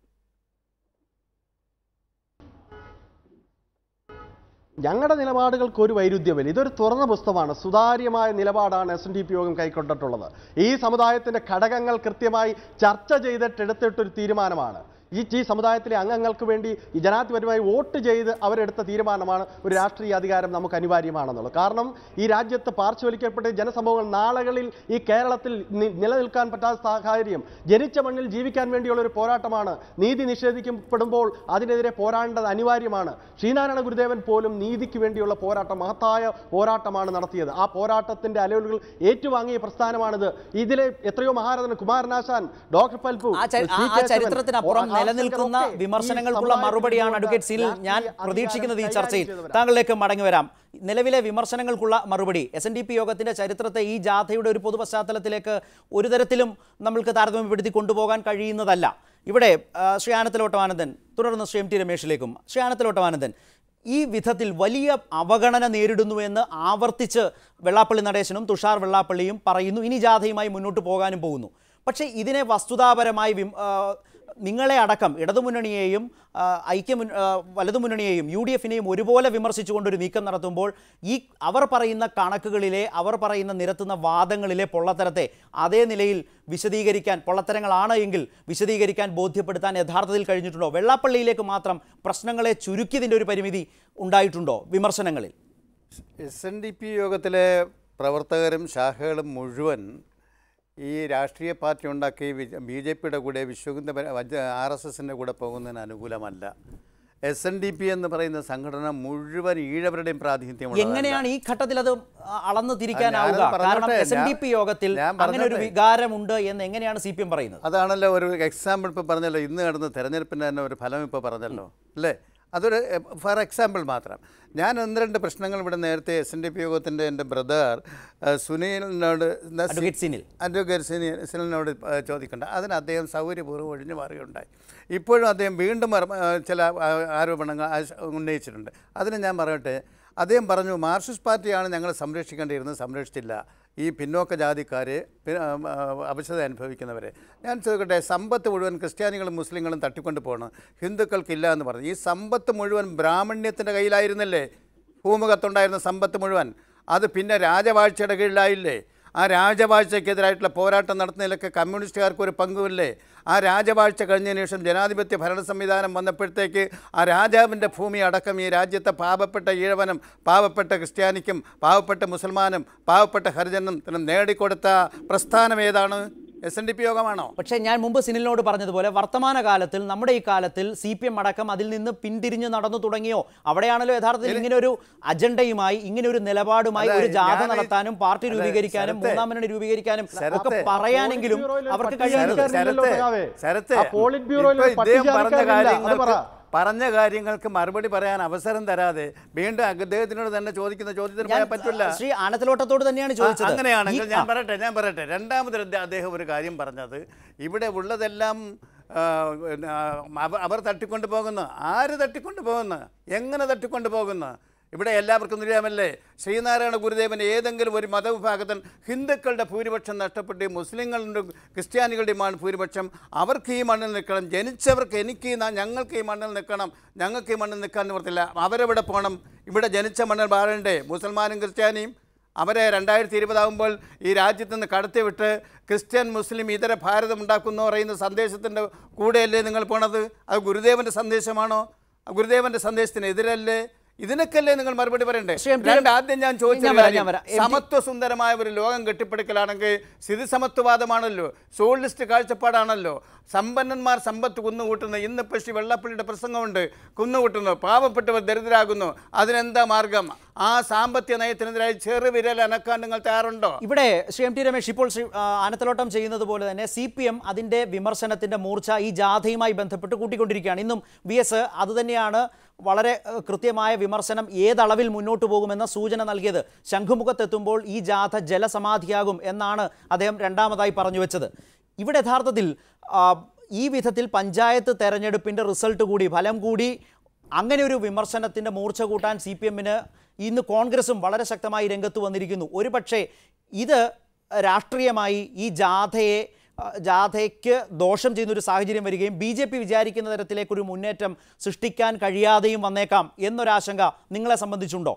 ഞങ്ങളുടെ നിലപാടുകൾക്ക് ഒരു വൈരുദ്ധ്യമില്ല ഇതൊരു തുറന്ന പുസ്തകമാണ് സുതാര്യമായ നിലപാടാണ് എസ് എൻ ഡി പി യോഗം കൈക്കൊണ്ടിട്ടുള്ളത് ഈ സമുദായത്തിന്റെ ഘടകങ്ങൾ കൃത്യമായി ചർച്ച ചെയ്തിട്ട് എടുത്തിട്ടൊരു തീരുമാനമാണ് ഈ ഈ സമുദായത്തിലെ അംഗങ്ങൾക്ക് വേണ്ടി ഈ ജനാധിപത്യമായി വോട്ട് ചെയ്ത് അവരെടുത്ത തീരുമാനമാണ് ഒരു രാഷ്ട്രീയ അധികാരം നമുക്ക് അനിവാര്യമാണെന്നുള്ളത് കാരണം ഈ രാജ്യത്ത് പാർശ്വവലിക്കപ്പെട്ട ജനസമൂഹങ്ങൾ നാളുകളിൽ ഈ കേരളത്തിൽ നി- നിലനിൽക്കാൻ പറ്റാത്ത സാഹചര്യം ജനിച്ച മണ്ണിൽ ജീവിക്കാൻ വേണ്ടിയുള്ള ഒരു പോരാട്ടമാണ് നീതി നിഷേധിക്കപ്പെടുമ്പോൾ അതിനെതിരെ പോരാടേണ്ടത് അനിവാര്യമാണ് ശ്രീനാരായണ ഗുരുദേവൻ പോലും നീതിക്ക് വേണ്ടിയുള്ള പോരാട്ടം മഹത്തായ പോരാട്ടമാണ് നടത്തിയത് ആ പോരാട്ടത്തിന്റെ അലവുകൾ ഏറ്റുവാങ്ങിയ പ്രസ്ഥാനമാണിത് ഇതിലെ എത്രയോ മഹാരഥൻ കുമാരനാശാൻ ഡോക്ടർ പൽപു ആ ച- ആ- സി. ആ കേശവൻ, ചരിത്രത്തിനപ്പുറം ആ- നിലനിൽക്കുന്ന ഒക്കെ ഈ വിമർശനങ്ങൾക്കുള്ള മറുപടിയാണ് അഡ്വക്കേറ്റ് സിനിൽ രാഷ്ട്രീയ ഞാൻ അധികാരം പ്രതീക്ഷിക്കുന്നത് ഈ കൈകാര്യം ചർച്ചയിൽ ചെയ്തവരാണ്. താങ്കളിലേക്ക് മടങ്ങി വരാം നിലവിലെ വിമർശനങ്ങൾക്കുള്ള മറുപടി എസ് എൻ ഡി പി യോഗത്തിന്റെ ചരിത്രത്തെ ഈ ജാഥയുടെ ഒരു പൊതു പശ്ചാത്തലത്തിലേക്ക് ഒരു തരത്തിലും നമ്മൾക്ക് താരതമ്യപ്പെടുത്തി കൊണ്ടുപോകാൻ കഴിയുന്നതല്ല ഇവിടെ ആ, ശ്രീ ആനത്തലോട്ടമാനന്ദൻ തുടർന്ന് ശ്രീ എം ടി രമേശിലേക്കും ശ്രീ ആനത്തലോട്ടമാനന്ദൻ ഈ വിധത്തിൽ വലിയ അവഗണന നേരിടുന്നുവെന്ന് ആവർത്തിച്ച് വെള്ളാപ്പള്ളി നടേശനും തുഷാർ വെള്ളാപ്പള്ളിയും പറയുന്നു ഇനി ജാഥയുമായി മുന്നോട്ട് പോകാനും പോകുന്നു പക്ഷേ ഇതിനെ വസ്തുതാപരമായി വിം- ആ, നിങ്ങളെ അടക്കം ഇടതുമുന്നണിയെയും ആ, ഐക്യമുൻ ആ, വലതുമുന്നണിയെയും യു ഡി എഫിനെയും ഒരുപോലെ വിമർശിച്ചുകൊണ്ടൊരു നീക്കം നടത്തുമ്പോൾ ഈ അവർ പറയുന്ന കണക്കുകളിലെ അവർ പറയുന്ന നിരത്തുന്ന വാദങ്ങളിലെ പൊള്ളത്തരത്തെ അതേ നിലയിൽ വിശദീകരിക്കാൻ പൊള്ളത്തരങ്ങളാണ് എങ്കിൽ വിശദീകരിക്കാൻ ബോധ്യപ്പെടുത്താൻ യഥാർത്ഥത്തിൽ കഴിഞ്ഞിട്ടുണ്ടോ വെള്ളാപ്പള്ളിയിലേക്ക് മാത്രം പ്രശ്നങ്ങളെ ചുരുക്കിയതിൻ്റെ ഒരു പരിമിതി ഉണ്ടായിട്ടുണ്ടോ വിമർശനങ്ങളിൽ എസ് എൻ ഡി പി യോഗത്തിലെ പ്രവർത്തകരും ശാഖകളും മുഴുവൻ ഈ രാഷ്ട്രീയ പാർട്ടി ഉണ്ടാക്കി ബി ജെ പിയുടെ കൂടെ വിശ്വഹിന്ദ ആർ എസ് എസിൻ്റെ കൂടെ പോകുന്നതിന് അനുകൂലമല്ല എസ് എൻ ഡി പി എന്ന് പറയുന്ന സംഘടന മുഴുവൻ ഈഴവരുടെയും പ്രാതിനിധ്യം എങ്ങനെയാണ് ഈ ഘട്ടത്തിൽ അത് അളന്നു തിരിക്കാനാവുക ഞാനത് പറഞ്ഞോട്ടെ. കാരണം എസ് എൻ ഡി പി ഞാൻ- യോഗത്തിൽ ഞാൻ അങ്ങനെ ഒരു പറഞ്ഞോട്ടെ. വികാരമുണ്ട് എന്ന് എങ്ങനെയാണ് സി പി എം പറയുന്നത് അതാണല്ലോ ഒരു എക്സാമ്പിൾ ഇപ്പോൾ പറഞ്ഞല്ലോ ഇന്ന് നടന്ന തെരഞ്ഞെടുപ്പിൻ്റെ തന്നെ ഒരു ഫലം ഇപ്പോൾ പറഞ്ഞല്ലോ അല്ലേ അതൊരു ഫോർ എക്സാമ്പിൾ മാത്രം ഞാൻ ഒന്ന് രണ്ട് പ്രശ്നങ്ങൾ ഇവിടെ നേരത്തെ എസ് എൻ ഡി പി യോഗത്തിൻ്റെ എൻ്റെ ബ്രദർ സുനിലിനോട് എന്താ സി- അഡ്വക്കേറ്റ് സിനിൽ. അഡ്വക്കേറ്റ് സിനി സിനിലിനോട് ഏഹ്, ചോദിക്കണ്ട അതിന് അദ്ദേഹം സൗകര്യപൂർവ്വം ഒഴിഞ്ഞു മാറുകയുണ്ടായി ഇപ്പോഴും അദ്ദേഹം വീണ്ടും മറ- ഏഹ്, ചില ആ- ആരോപണങ്ങൾ ആശ- ഉന്നയിച്ചിട്ടുണ്ട് അതിന് ഞാൻ പറയട്ടെ അദ്ദേഹം പറഞ്ഞു മാർക്സിസ്റ്റ് പാർട്ടിയാണ് ഞങ്ങൾ സംരക്ഷിക്കേണ്ടിയിരുന്നത് സംരക്ഷിച്ചില്ല ഈ പിന്നോക്ക ജാതിക്കാരെ പി- ആ, ആ, അവശത അനുഭവിക്കുന്നവരെ ഞാൻ ചോദിക്കട്ടെ സമ്പത്ത് മുഴുവൻ ക്രിസ്ത്യാനികളും മുസ്ലിങ്ങളും തട്ടിക്കൊണ്ട് പോകണം ഹിന്ദുക്കൾക്കില്ല എന്ന് പറഞ്ഞു ഈ സമ്പത്ത് മുഴുവൻ ബ്രാഹ്മണ്യത്തിൻ്റെ കയ്യിലായിരുന്നല്ലേ ഭൂമുഖത്തുണ്ടായിരുന്ന സമ്പത്ത് മുഴുവൻ അത് പിന്നെ രാജവാഴ്ചയുടെ കീഴിലായില്ലേ ആ രാജവാഴ്ചയ്ക്കെതിരായിട്ടുള്ള പോരാട്ടം നടത്തുന്നതിലൊക്കെ കമ്മ്യൂണിസ്റ്റുകാർക്ക് ഒരു പങ്കുമില്ലേ ആ രാജവാഴ്ച കഴിഞ്ഞതിന് ശേഷം ജനാധിപത്യ ഭരണ സംവിധാനം വന്നപ്പോഴത്തേക്ക് ആ രാജാവിൻ്റെ ഭൂമി അടക്കം ഈ രാജ്യത്തെ പാവപ്പെട്ട ഈഴവനും പാവപ്പെട്ട ക്രിസ്ത്യാനിക്കും പാവപ്പെട്ട മുസൽമാനും പാവപ്പെട്ട ഹരിജനും നേടിക്കൊടുത്ത പ്രസ്ഥാനം ഏതാണ് എസ് എൻ ഡി പി യോഗമാണോ പക്ഷേ ഞാൻ മുമ്പ് സിനിലിനോട് പറഞ്ഞതുപോലെ വർത്തമാന കാലത്തിൽ നമ്മുടെ ഈ കാലത്തിൽ സി പി എം അടക്കം അതിൽ നിന്ന് പിന്തിരിഞ്ഞ് നടന്നു തുടങ്ങിയോ അവിടെയാണല്ലോ യഥാർത്ഥത്തിൽ ഇങ്ങനെ ഒരു അജണ്ടയുമായി ഇങ്ങനെ ഒരു നിലപാടുമായി അല്ല, ഒരു ജാഥ ഞാനീ- നടത്താനും പാർട്ടി അല്ല, രൂപീകരിക്കാനും ശരത്തെ, മൂന്നാം മുന്നണി രൂപീകരിക്കാനും ഒക്കെ ശരത്തെ, പറയാനെങ്കിലും പോളിറ്റ് ബ്യൂറോയിൽ അവർക്ക് പട്ടിക കഴിയുന്നത് ആൾക്കാർ ഇല്ലല്ലോ സഖാവേ. ശരത്തെ, ആ പോളിറ്റ് ബ്യൂറോയിൽ ഇപ്പൊ ഒരു ഇദ്ദേഹം പട്ടിക പറഞ്ഞ ആൾക്കാരില്ല. അത് പറ. കാര്യങ്ങൾക്ക് പറഞ്ഞ കാര്യങ്ങൾക്ക് മറുപടി പറയാൻ അവസരം തരാതെ വീണ്ടും അദ്ദേഹത്തിനോട് തന്നെ ചോദിക്കുന്ന ചോദ്യത്തിന് ഞാൻ പറയാൻ പറ്റില്ല ശ്രീ ആനത്തലോട്ടത്തോട് തന്നെയാണ് ആ, ചോദിച്ചത് അങ്ങനെയാണെങ്കിൽ ഈ- ഞാൻ ആ, പറയട്ടെ ഞാൻ പറയട്ടെ രണ്ടാമത് അദ്ദേഹം ഒരു കാര്യം പറഞ്ഞത് ഇവിടെ ഉള്ളതെല്ലാം ആ, ആ, അവ- അവർ തട്ടിക്കൊണ്ട് പോകുന്നു ആര് തട്ടിക്കൊണ്ട് പോകുന്നു എങ്ങനെ തട്ടിക്കൊണ്ട് പോകുന്നു ഇവിടെ എല്ലാവർക്കും നിരയമല്ലേ ശ്രീനാരായണ ഗുരുദേവൻ ഏതെങ്കിലും ഒരു മതവിഭാഗത്തിൽ ഹിന്ദുക്കളുടെ ഭൂരിപക്ഷം നഷ്ടപ്പെട്ട് മുസ്ലിങ്ങളുടെ ക്രിസ്ത്യാനികളുടെയുമാണ് ഭൂരിപക്ഷം അവർക്ക് ഈ മണ്ണിൽ നിൽക്കണം ജനിച്ചവർക്ക് എനിക്ക് ഈ നാ- ഞങ്ങൾക്ക് ഈ മണ്ണിൽ നിൽക്കണം ഞങ്ങൾക്ക് ഈ മണ്ണിൽ നിൽക്കാൻ നിവർത്തില്ല അവരെവിടെ പോകണം ഇവിടെ ജനിച്ച മണ്ണിൽ വാഴണ്ടേ മുസൽമാനും ക്രിസ്ത്യാനിയും അവരെ രണ്ടായിരത്തി ഇരുപതാകുമ്പോൾ ഈ രാജ്യത്ത് നിന്ന് കടത്തിവിട്ട് ക്രിസ്ത്യൻ മുസ്ലിം ഇതര ഭാരതം ഉണ്ടാക്കുന്നു പറയുന്ന സന്ദേശത്തിൻ്റെ കൂടെയല്ലേ നിങ്ങൾ പോണത് അത് ഗുരുദേവൻ്റെ സന്ദേശമാണോ ഗുരുദേവൻ്റെ സന്ദേശത്തിനെതിരല്ലേ ഇതിനൊക്കെയല്ലേ നിങ്ങൾ മറുപടി പറയണ്ടേ ശ്രീ എം ടി രണ്ട് ആദ്യം ഞാൻ ചോദിച്ച ഞാൻ വരാം, ഞാൻ വരാം. എം ടി- സമത്വസുന്ദരമായ ഒരു ലോകം കെട്ടിപ്പടുക്കലാണെങ്കിൽ സ്ഥിതി സമത്വവാദമാണല്ലോ സോഷ്യലിസ്റ്റ് കാഴ്ചപ്പാടാണല്ലോ സമ്പന്നന്മാർ സമ്പത്ത് കുന്നുകൂട്ടുന്നു ഇന്നിപ്പോൾ ശ്രീ വെള്ളപ്പള്ളിയുടെ പ്രസംഗമുണ്ട് കുന്നുകൂട്ടുന്നു പാവപ്പെട്ടവർ ദരിദ്രരാകുന്നു അതിനെന്താ മാർഗം ആ സാമ്പത്തിക നയത്തിനെതിരായി ചെറുവിരൽ അനക്കാൻ നിങ്ങൾ തയ്യാറുണ്ടോ ഇവിടെ ശ്രീ എം ടി രമേശ് ഇപ്പോൾ ശ്രീ ആ, ആനത്തലോട്ടം ചെയ്യുന്നത് പോലെ തന്നെ സി പി എം അതിൻ്റെ വിമർശനത്തിൻ്റെ മൂർച്ച ഈ ജാഥയുമായി ബന്ധപ്പെട്ട് കൂട്ടിക്കൊണ്ടിരിക്കുകയാണ് ഇന്നും വി എസ് അതുതന്നെയാണ് വളരെ ഏഹ്, കൃത്യമായ വിമർശനം ഏതളവിൽ മുന്നോട്ട് പോകുമെന്ന സൂചന നൽകിയത് ശംഖുമുഖത്തെത്തുമ്പോൾ ഈ ജാഥ ജലസമാധിയാകും എന്നാണ് അദ്ദേഹം രണ്ടാമതായി പറഞ്ഞു വെച്ചത് ഇവിടെ യഥാർത്ഥത്തിൽ ആ, ഈ വിധത്തിൽ പഞ്ചായത്ത് തെരഞ്ഞെടുപ്പിൻ്റെ റിസൾട്ട് കൂടി ഫലം കൂടി അങ്ങനെ ഒരു വിമർശനത്തിൻ്റെ മൂർച്ച കൂട്ടാൻ സി പി എമ്മിന് ഇന്ന് കോൺഗ്രസും വളരെ ശക്തമായി രംഗത്ത് വന്നിരിക്കുന്നു ഒരുപക്ഷെ ഇത് രാഷ്ട്രീയമായി ഈ ജാഥയെ ആ, ജാഥയ്ക്ക് ദോഷം ചെയ്യുന്ന ഒരു സാഹചര്യം വരികയും ബി ജെ പി വിചാരിക്കുന്ന തരത്തിലേക്കൊരു മുന്നേറ്റം സൃഷ്ടിക്കാൻ കഴിയാതെയും വന്നേക്കാം എന്നൊരാശങ്ക നിങ്ങളെ സംബന്ധിച്ചുണ്ടോ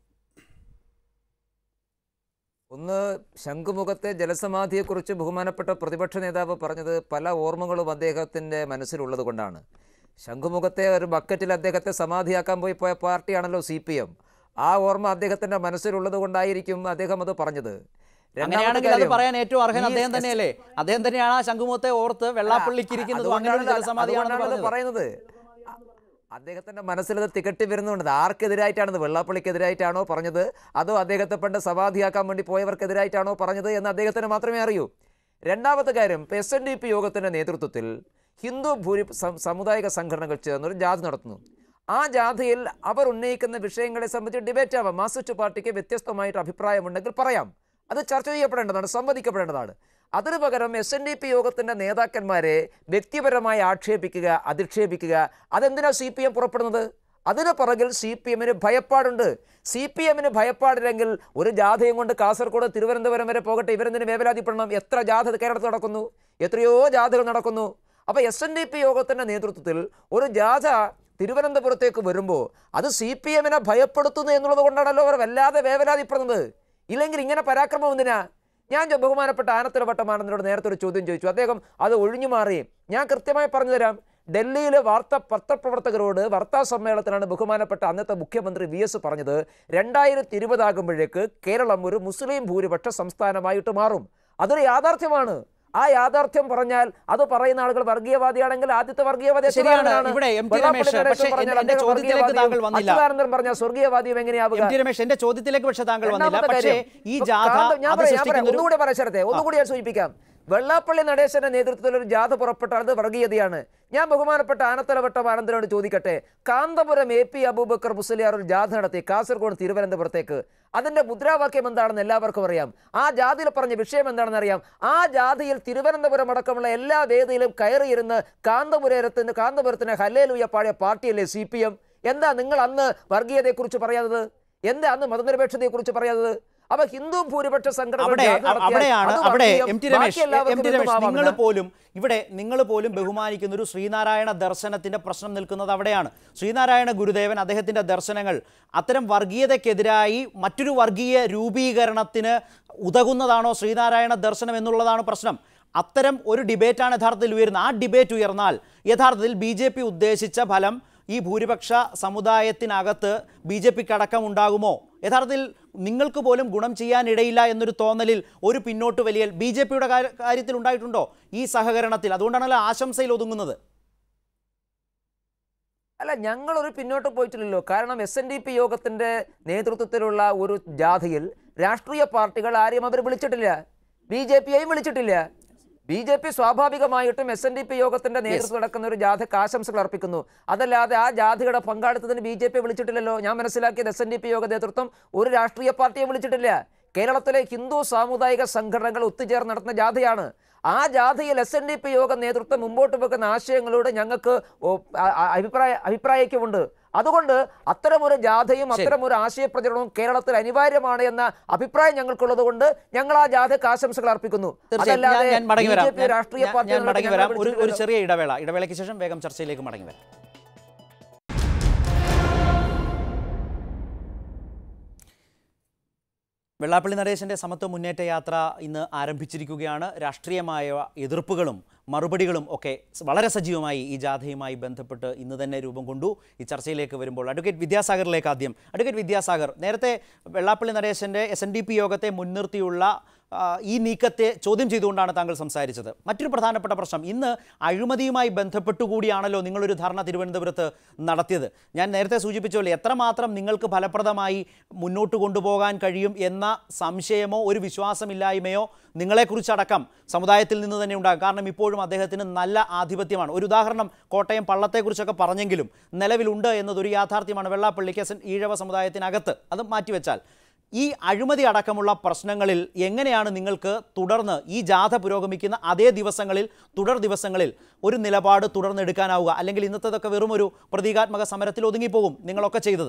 ഒന്ന് ശംഖുമുഖത്തെ ജലസമാധിയെക്കുറിച്ച് ബഹുമാനപ്പെട്ട പ്രതിപക്ഷ നേതാവ് പറഞ്ഞത് പല ഓർമ്മകളും അദ്ദേഹത്തിൻ്റെ മനസ്സിലുള്ളത് കൊണ്ടാണ് ശംഖുമുഖത്തെ ഒരു ബക്കറ്റിൽ അദ്ദേഹത്തെ സമാധിയാക്കാൻ പോയി പോയ പാർട്ടിയാണല്ലോ സി പി എം ആ ഓർമ്മ അദ്ദേഹത്തിൻ്റെ മനസ്സിലുള്ളത് കൊണ്ടായിരിക്കും അദ്ദേഹം അത് പറഞ്ഞത് രണ്ടാമത്തെ അങ്ങനെയാണെങ്കിൽ അത് കാര്യം, പറയാൻ ഏറ്റവും അർഹൻ ഈ അദ്ദേഹം തന്നെയല്ലേ അദ്ദേഹം തന്നെയാണ് ആ ശംഖുമുഖത്തെ ഓർത്ത് വെള്ളാപ്പള്ളിക്ക് ഇരിക്കുന്നത് അങ്ങനെ ഒരു അതുകൊണ്ടാണല്ലോ- ജലസമാധിയാണെന്ന് അതുകൊണ്ടാണല്ലോ പറഞ്ഞത് പറയുന്നത് അ- അദ്ദേഹത്തിന്റെ മനസ്സിലത് തികട്ടി വരുന്നുണ്ട് ആർക്കെതിരായിട്ടാണത് വെള്ളാപ്പള്ളിക്കെതിരായിട്ടാണോ പറഞ്ഞത് അതോ അദ്ദേഹത്തെ പണ്ട് സമാധിയാക്കാൻ വേണ്ടി പോയവർക്കെതിരായിട്ടാണോ പറഞ്ഞത് എന്ന് അദ്ദേഹത്തിന് മാത്രമേ അറിയൂ രണ്ടാമത്തെ കാര്യം എസ് എൻ ഡി പി യോഗത്തിന്റെ നേതൃത്വത്തിൽ ഹിന്ദു ഭൂരി സം- സാമുദായിക സംഘടനകൾ ചേർന്നൊരു ജാഥ നടത്തുന്നു ആ ജാഥയിൽ അവർ ഉന്നയിക്കുന്ന വിഷയങ്ങളെ സംബന്ധിച്ച് ഡിബേറ്റ് ആവാം മാർസിസ്റ്റ് പാർട്ടിക്ക് വ്യത്യസ്തമായിട്ട് അഭിപ്രായമുണ്ടെങ്കിൽ പറയാം അത് ചർച്ച ചെയ്യപ്പെടേണ്ടതാണ് സംവദിക്കപ്പെടേണ്ടതാണ് അതിനു പകരം എസ് എൻ ഡി പി യോഗത്തിൻ്റെ നേതാക്കന്മാരെ വ്യക്തിപരമായി ആക്ഷേപിക്കുക അധിക്ഷേപിക്കുക അതെന്തിനാ സി പി എം പുറപ്പെടുന്നത് അതിന് പുറകിൽ സി പി എമ്മിന് ഭയപ്പാടുണ്ട് സി പി എമ്മിന് ഭയപ്പാടില്ലെങ്കിൽ ഒരു ജാഥയും കൊണ്ട് കാസർഗോഡ് തിരുവനന്തപുരം വരെ പോകട്ടെ ഇവരെന്തിന് വേവലാതിപ്പെടണം എത്ര ജാഥ കേരളത്തിൽ നടക്കുന്നു എത്രയോ ജാഥകൾ നടക്കുന്നു അപ്പോൾ എസ് എൻ ഡി പി യോഗത്തിൻ്റെ നേതൃത്വത്തിൽ ഒരു ജാഥ തിരുവനന്തപുരത്തേക്ക് വരുമ്പോൾ അത് സി പി എമ്മിനെ ഭയപ്പെടുത്തുന്നു എന്നുള്ളത് കൊണ്ടാണല്ലോ അവർ വല്ലാതെ വേവലാതിപ്പെടുന്നത് ഇല്ലെങ്കിൽ ഇങ്ങനെ പരാക്രമം എന്തിനാ ഞാൻ ചോ- ബഹുമാനപ്പെട്ട ആനത്തല വട്ടമാനന്ദനോട് നേരത്തെ ഒരു ചോദ്യം ചോദിച്ചു അദ്ദേഹം അത് ഒഴിഞ്ഞു മാറി ഞാൻ കൃത്യമായി പറഞ്ഞു തരാം ഡൽഹിയിലെ വാർത്താ പത്രപ്രവർത്തകരോട് വാർത്താ സമ്മേളനത്തിലാണ് ബഹുമാനപ്പെട്ട അന്നത്തെ മുഖ്യമന്ത്രി വി എസ് പറഞ്ഞത് രണ്ടായിരത്തി ഇരുപതാകുമ്പോഴേക്ക് കേരളം ഒരു മുസ്ലിം ഭൂരിപക്ഷ സംസ്ഥാനമായിട്ട് മാറും അതൊരു യാഥാർത്ഥ്യമാണ് ആ യാഥാർത്ഥ്യം പറഞ്ഞാൽ അത് പറയുന്ന ആളുകൾ വർഗീയവാദിയാണെങ്കിൽ ആദ്യത്തെ വർഗീയവാദി ശരിയാണ്. അച്യുതാനന്ദനാണ്. ഇവിടെ എം ടി വെള്ളാപ്പള്ളി രമേശ് നടേശൻ പക്ഷേ പറഞ്ഞാൽ എന്റെ അദ്ദേഹം ചോദ്യത്തിലേക്ക് വർഗീയവാദിയും താങ്കൾ വന്നില്ല. അച്യുതാനന്ദൻ പറഞ്ഞ സ്വർഗീയവാദിയും എങ്ങനെയാവുക എം ടി രമേശ് എന്റെ ചോദ്യത്തിലേക്ക് പക്ഷേ താങ്കൾ വന്നില്ല രണ്ടാമത്തെ പക്ഷേ കാര്യം, ഈ ഇപ്പൊ ജാഥ കാന്തം- ഞാൻ അത് പറയാം, ഞാൻ പറയാം. സൃഷ്ടിക്കുന്ന ഒരു ഒന്നുകൂടി പറയാം ശരത്തെ ഒന്നുകൂടി ഞാൻ സൂചിപ്പിക്കാം വെള്ളാപ്പള്ളി നടേശന്റെ നേതൃത്വത്തിൽ ഒരു ജാഥ പുറപ്പെട്ടാൽ അത് വർഗീയതയാണ് ഞാൻ ബഹുമാനപ്പെട്ട ആനത്തലവട്ടം ആനന്ദനോട് ചോദിക്കട്ടെ കാന്തപുരം എ പി അബൂബക്കർ മുസ്ലിയാർ ഒരു ജാഥ നടത്തി കാസർഗോഡ് തിരുവനന്തപുരത്തേക്ക് അതിന്റെ മുദ്രാവാക്യം എന്താണെന്ന് എല്ലാവർക്കും അറിയാം ആ ജാതിയിൽ പറഞ്ഞ വിഷയം എന്താണെന്ന് അറിയാം ആ ജാതിയിൽ തിരുവനന്തപുരം അടക്കമുള്ള എല്ലാ വേദിയിലും കയറിയിരുന്ന് കാന്തപുരത്തിന് കാന്തപുരത്തിന് ഹല്ലേലൂയ പാടിയ പാർട്ടിയല്ലേ സി പി എം എന്താ നിങ്ങൾ അന്ന് വർഗീയതയെക്കുറിച്ച് പറയാത്തത് എന്താ അന്ന് മതനിരപേക്ഷതയെക്കുറിച്ച് പറയാത്തത് അപ്പൊ ഹിന്ദു ഭൂരിപക്ഷ സംഘടനകൾ അവിടെ ജാഥ നടത്തിയാൽ അവിടെയാണ് അത് അവിടെ വർഗീയം, എം ടി രമേശ് ബാക്കി എല്ലാവർക്കും എം ടി രമേശ് നിങ്ങൾ വിരുദ്ധമാവാമെന്ന്. പോലും ഇവിടെ നിങ്ങൾ പോലും ബഹുമാനിക്കുന്ന ഒരു ശ്രീനാരായണ ദർശനത്തിന്റെ പ്രശ്നം നിൽക്കുന്നത് അവിടെയാണ് ശ്രീനാരായണ ഗുരുദേവൻ അദ്ദേഹത്തിന്റെ ദർശനങ്ങൾ അത്തരം വർഗീയതയ്ക്കെതിരായി മറ്റൊരു വർഗീയ രൂപീകരണത്തിന് ഉതകുന്നതാണോ ശ്രീനാരായണ ദർശനം എന്നുള്ളതാണ് പ്രശ്നം അത്തരം ഒരു ഡിബേറ്റാണ് യഥാർത്ഥത്തിൽ ഉയരുന്നത് ആ ഡിബേറ്റ് ഉയർന്നാൽ യഥാർത്ഥത്തിൽ ബി ജെ പി ഉദ്ദേശിച്ച ഫലം ഈ ഭൂരിപക്ഷ സമുദായത്തിനകത്ത് ബി ജെ പിക്ക് അടക്കം ഉണ്ടാകുമോ യഥാർത്ഥത്തിൽ നിങ്ങൾക്ക് പോലും ഗുണം ചെയ്യാനിടയില്ല എന്നൊരു തോന്നലിൽ ഒരു പിന്നോട്ട് വലിയൽ ബി ജെ പിയുടെ കാര്യത്തിൽ ഉണ്ടായിട്ടുണ്ടോ ഈ സഹകരണത്തിൽ അതുകൊണ്ടാണല്ലോ ആശംസയിൽ ഒതുങ്ങുന്നത് അല്ല ഞങ്ങളൊരു പിന്നോട്ട് പോയിട്ടില്ലല്ലോ കാരണം എസ് എൻ ഡി പി യോഗത്തിന്റെ നേതൃത്വത്തിലുള്ള ഒരു ജാഥയിൽ രാഷ്ട്രീയ പാർട്ടികൾ ആരെയും അവർ വിളിച്ചിട്ടില്ല ബി ജെ പിയെയും വിളിച്ചിട്ടില്ല ബി ജെ പി സ്വാഭാവികമായിട്ടും എസ് എൻ ഡി പി യോഗത്തിന്റെ നേതൃത്വം നടക്കുന്ന ഒരു ജാഥയ്ക്ക് ആശംസകൾ അർപ്പിക്കുന്നു അതല്ലാതെ ആ ജാഥയുടെ പങ്കാളിത്തത്തിന് ബി ജെ പി വിളിച്ചിട്ടില്ലല്ലോ ഞാൻ മനസ്സിലാക്കിയത് എസ് എൻ ഡി പി യോഗ നേതൃത്വം ഒരു രാഷ്ട്രീയ പാർട്ടിയെ വിളിച്ചിട്ടില്ല കേരളത്തിലെ ഹിന്ദു സാമുദായിക സംഘടനകൾ ഒത്തുചേർന്ന് നടത്തുന്ന ജാഥയാണ് ആ ജാഥയിൽ എസ് എൻ ഡി പി യോഗ നേതൃത്വം മുമ്പോട്ട് വെക്കുന്ന ആശയങ്ങളോട് ഞങ്ങൾക്ക് ഓ, ആ- ആ- അഭിപ്രായ അഭിപ്രായക്കുമുണ്ട് അതുകൊണ്ട് അത്തരമൊരു ജാഥയും അത്തരമൊരു ആശയ പ്രചരണവും കേരളത്തിൽ അനിവാര്യമാണ് എന്ന അഭിപ്രായം ഞങ്ങൾക്കുള്ളത് കൊണ്ട് ഞങ്ങൾ ആ ജാഥയ്ക്ക് ആശംസകൾ അർപ്പിക്കുന്നു തീർച്ചയായും ഞാൻ- അതല്ലാതെ ഞാൻ മടങ്ങി വരാം BJP രാഷ്ട്രീയ ഞാൻ- പാർട്ടി ഞാൻ എന്നുള്ള മടങ്ങി ഞങ്ങൾ വരാം ഒരു ഒരു വിളിച്ചിട്ടില്ലല്ലോ. ചെറിയ ഇടവേള ഇടവേളയ്ക്ക് ശേഷം വേഗം ചർച്ചയിലേക്ക് മടങ്ങി വരാം വെള്ളാപ്പള്ളി നടേശന്റെ സമത്വ മുന്നേറ്റ യാത്ര ഇന്ന് ആരംഭിച്ചിരിക്കുകയാണ് രാഷ്ട്രീയമായ എതിർപ്പുകളും മറുപടികളും ഒക്കെ വളരെ സജീവമായി ഈ ജാഥയുമായി ബന്ധപ്പെട്ട് ഇന്ന് തന്നെ രൂപം കൊണ്ടു ഈ ചർച്ചയിലേക്ക് വരുമ്പോൾ അഡ്വക്കേറ്റ് വിദ്യാസാഗറിലേക്ക് ആദ്യം അഡ്വക്കേറ്റ് വിദ്യാസാഗർ നേരത്തെ വെള്ളാപ്പള്ളി നടേശന്റെ എസ് എൻ ഡി പി യോഗത്തെ മുൻനിർത്തിയുള്ള ആ, ഈ നീക്കത്തെ ചോദ്യം ചെയ്തുകൊണ്ടാണ് താങ്കൾ സംസാരിച്ചത് മറ്റൊരു പ്രധാനപ്പെട്ട പ്രശ്നം ഇന്ന് അഴിമതിയുമായി ബന്ധപ്പെട്ടുകൂടിയാണല്ലോ നിങ്ങളൊരു ധർണ തിരുവനന്തപുരത്ത് നടത്തിയത് ഞാൻ നേരത്തെ സൂചിപ്പിച്ച പോലെ എത്രമാത്രം നിങ്ങൾക്ക് ഫലപ്രദമായി മുന്നോട്ട് കൊണ്ടുപോകാൻ കഴിയും എന്ന സംശയമോ ഒരു വിശ്വാസമില്ലായ്മയോ നിങ്ങളെക്കുറിച്ചടക്കം സമുദായത്തിൽ നിന്ന് തന്നെ ഉണ്ടാകും കാരണം ഇപ്പോഴും അദ്ദേഹത്തിന് നല്ല ആധിപത്യമാണ് ഒരു ഉദാഹരണം കോട്ടയം പള്ളത്തെക്കുറിച്ചൊക്കെ പറഞ്ഞെങ്കിലും നിലവിലുണ്ട് എന്നതൊരു യാഥാർത്ഥ്യമാണ് വെള്ളാപ്പള്ളിക്ക് എസ് എൻ ഈഴവ സമുദായത്തിനകത്ത് അത് മാറ്റിവെച്ചാൽ ഈ അഴിമതി അടക്കമുള്ള പ്രശ്നങ്ങളിൽ എങ്ങനെയാണ് നിങ്ങൾക്ക് തുടർന്ന് ഈ ജാഥ പുരോഗമിക്കുന്ന അതേ ദിവസങ്ങളിൽ തുടർ ദിവസങ്ങളിൽ ഒരു നിലപാട് തുടർന്നെടുക്കാനാവുക അല്ലെങ്കിൽ ഇന്നത്തേതൊക്കെ വെറും ഒരു പ്രതീകാത്മക സമരത്തിൽ ഒതുങ്ങിപ്പോകും നിങ്ങളൊക്കെ ചെയ്തത്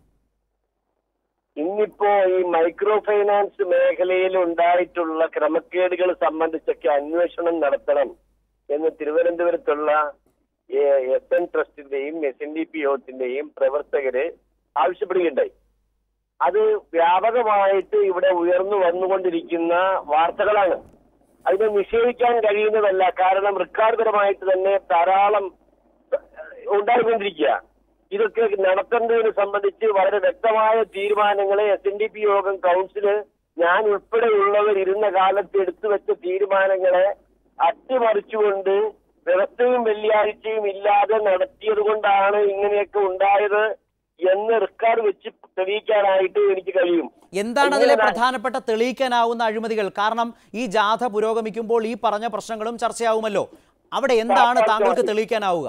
ഇന്നിപ്പോ ഈ മൈക്രോ ഫൈനാൻസ് മേഖലയിൽ ഉണ്ടായിട്ടുള്ള ക്രമക്കേടുകൾ സംബന്ധിച്ചൊക്കെ അന്വേഷണം നടത്തണം എന്ന് തിരുവനന്തപുരത്തുള്ള എസ് എൻ ട്രസ്റ്റിന്റെയും എസ് എൻ ഡി പി യോഗത്തിന്റെയും പ്രവർത്തകര് ആവശ്യപ്പെടുകയുണ്ടായി അത് വ്യാപകമായിട്ട് ഇവിടെ ഉയർന്നു വന്നുകൊണ്ടിരിക്കുന്ന വാർത്തകളാണ് അതിനെ നിഷേധിക്കാൻ കഴിയുന്നതല്ല കാരണം റെക്കോർഡ്പരമായിട്ട് തന്നെ ധാരാളം ഉണ്ടായിക്കൊണ്ടിരിക്കുക ഇതൊക്കെ നടത്തേണ്ടതിനെ സംബന്ധിച്ച് വളരെ വ്യക്തമായ തീരുമാനങ്ങളെ എസ് എൻ ഡി പി യോഗം കൗൺസില് ഞാൻ ഉൾപ്പെടെയുള്ളവർ ഇരുന്ന കാലത്ത് എടുത്തു വെച്ച തീരുമാനങ്ങളെ അട്ടിമറിച്ചുകൊണ്ട് വ്യവസ്ഥയും വെള്ളിയാഴ്ചയും ഇല്ലാതെ നടത്തിയത് കൊണ്ടാണ് ഇങ്ങനെയൊക്കെ ഉണ്ടായത് എന്ന് റെക്കോർഡ് വെച്ച് തെളിയിക്കാനായിട്ട് എനിക്ക് കഴിയും എന്താണ് അതിലെ ഇങ്ങനെ പ്രധാനപ്പെട്ട തെളിയിക്കാനാവുന്ന അഴിമതികൾ കാരണം ഈ ജാഥ പുരോഗമിക്കുമ്പോൾ ഈ പറഞ്ഞ പ്രശ്നങ്ങളും ചർച്ചയാവുമല്ലോ അവിടെ എന്താണ് താങ്കൾക്ക് തെളിയിക്കാനാവുക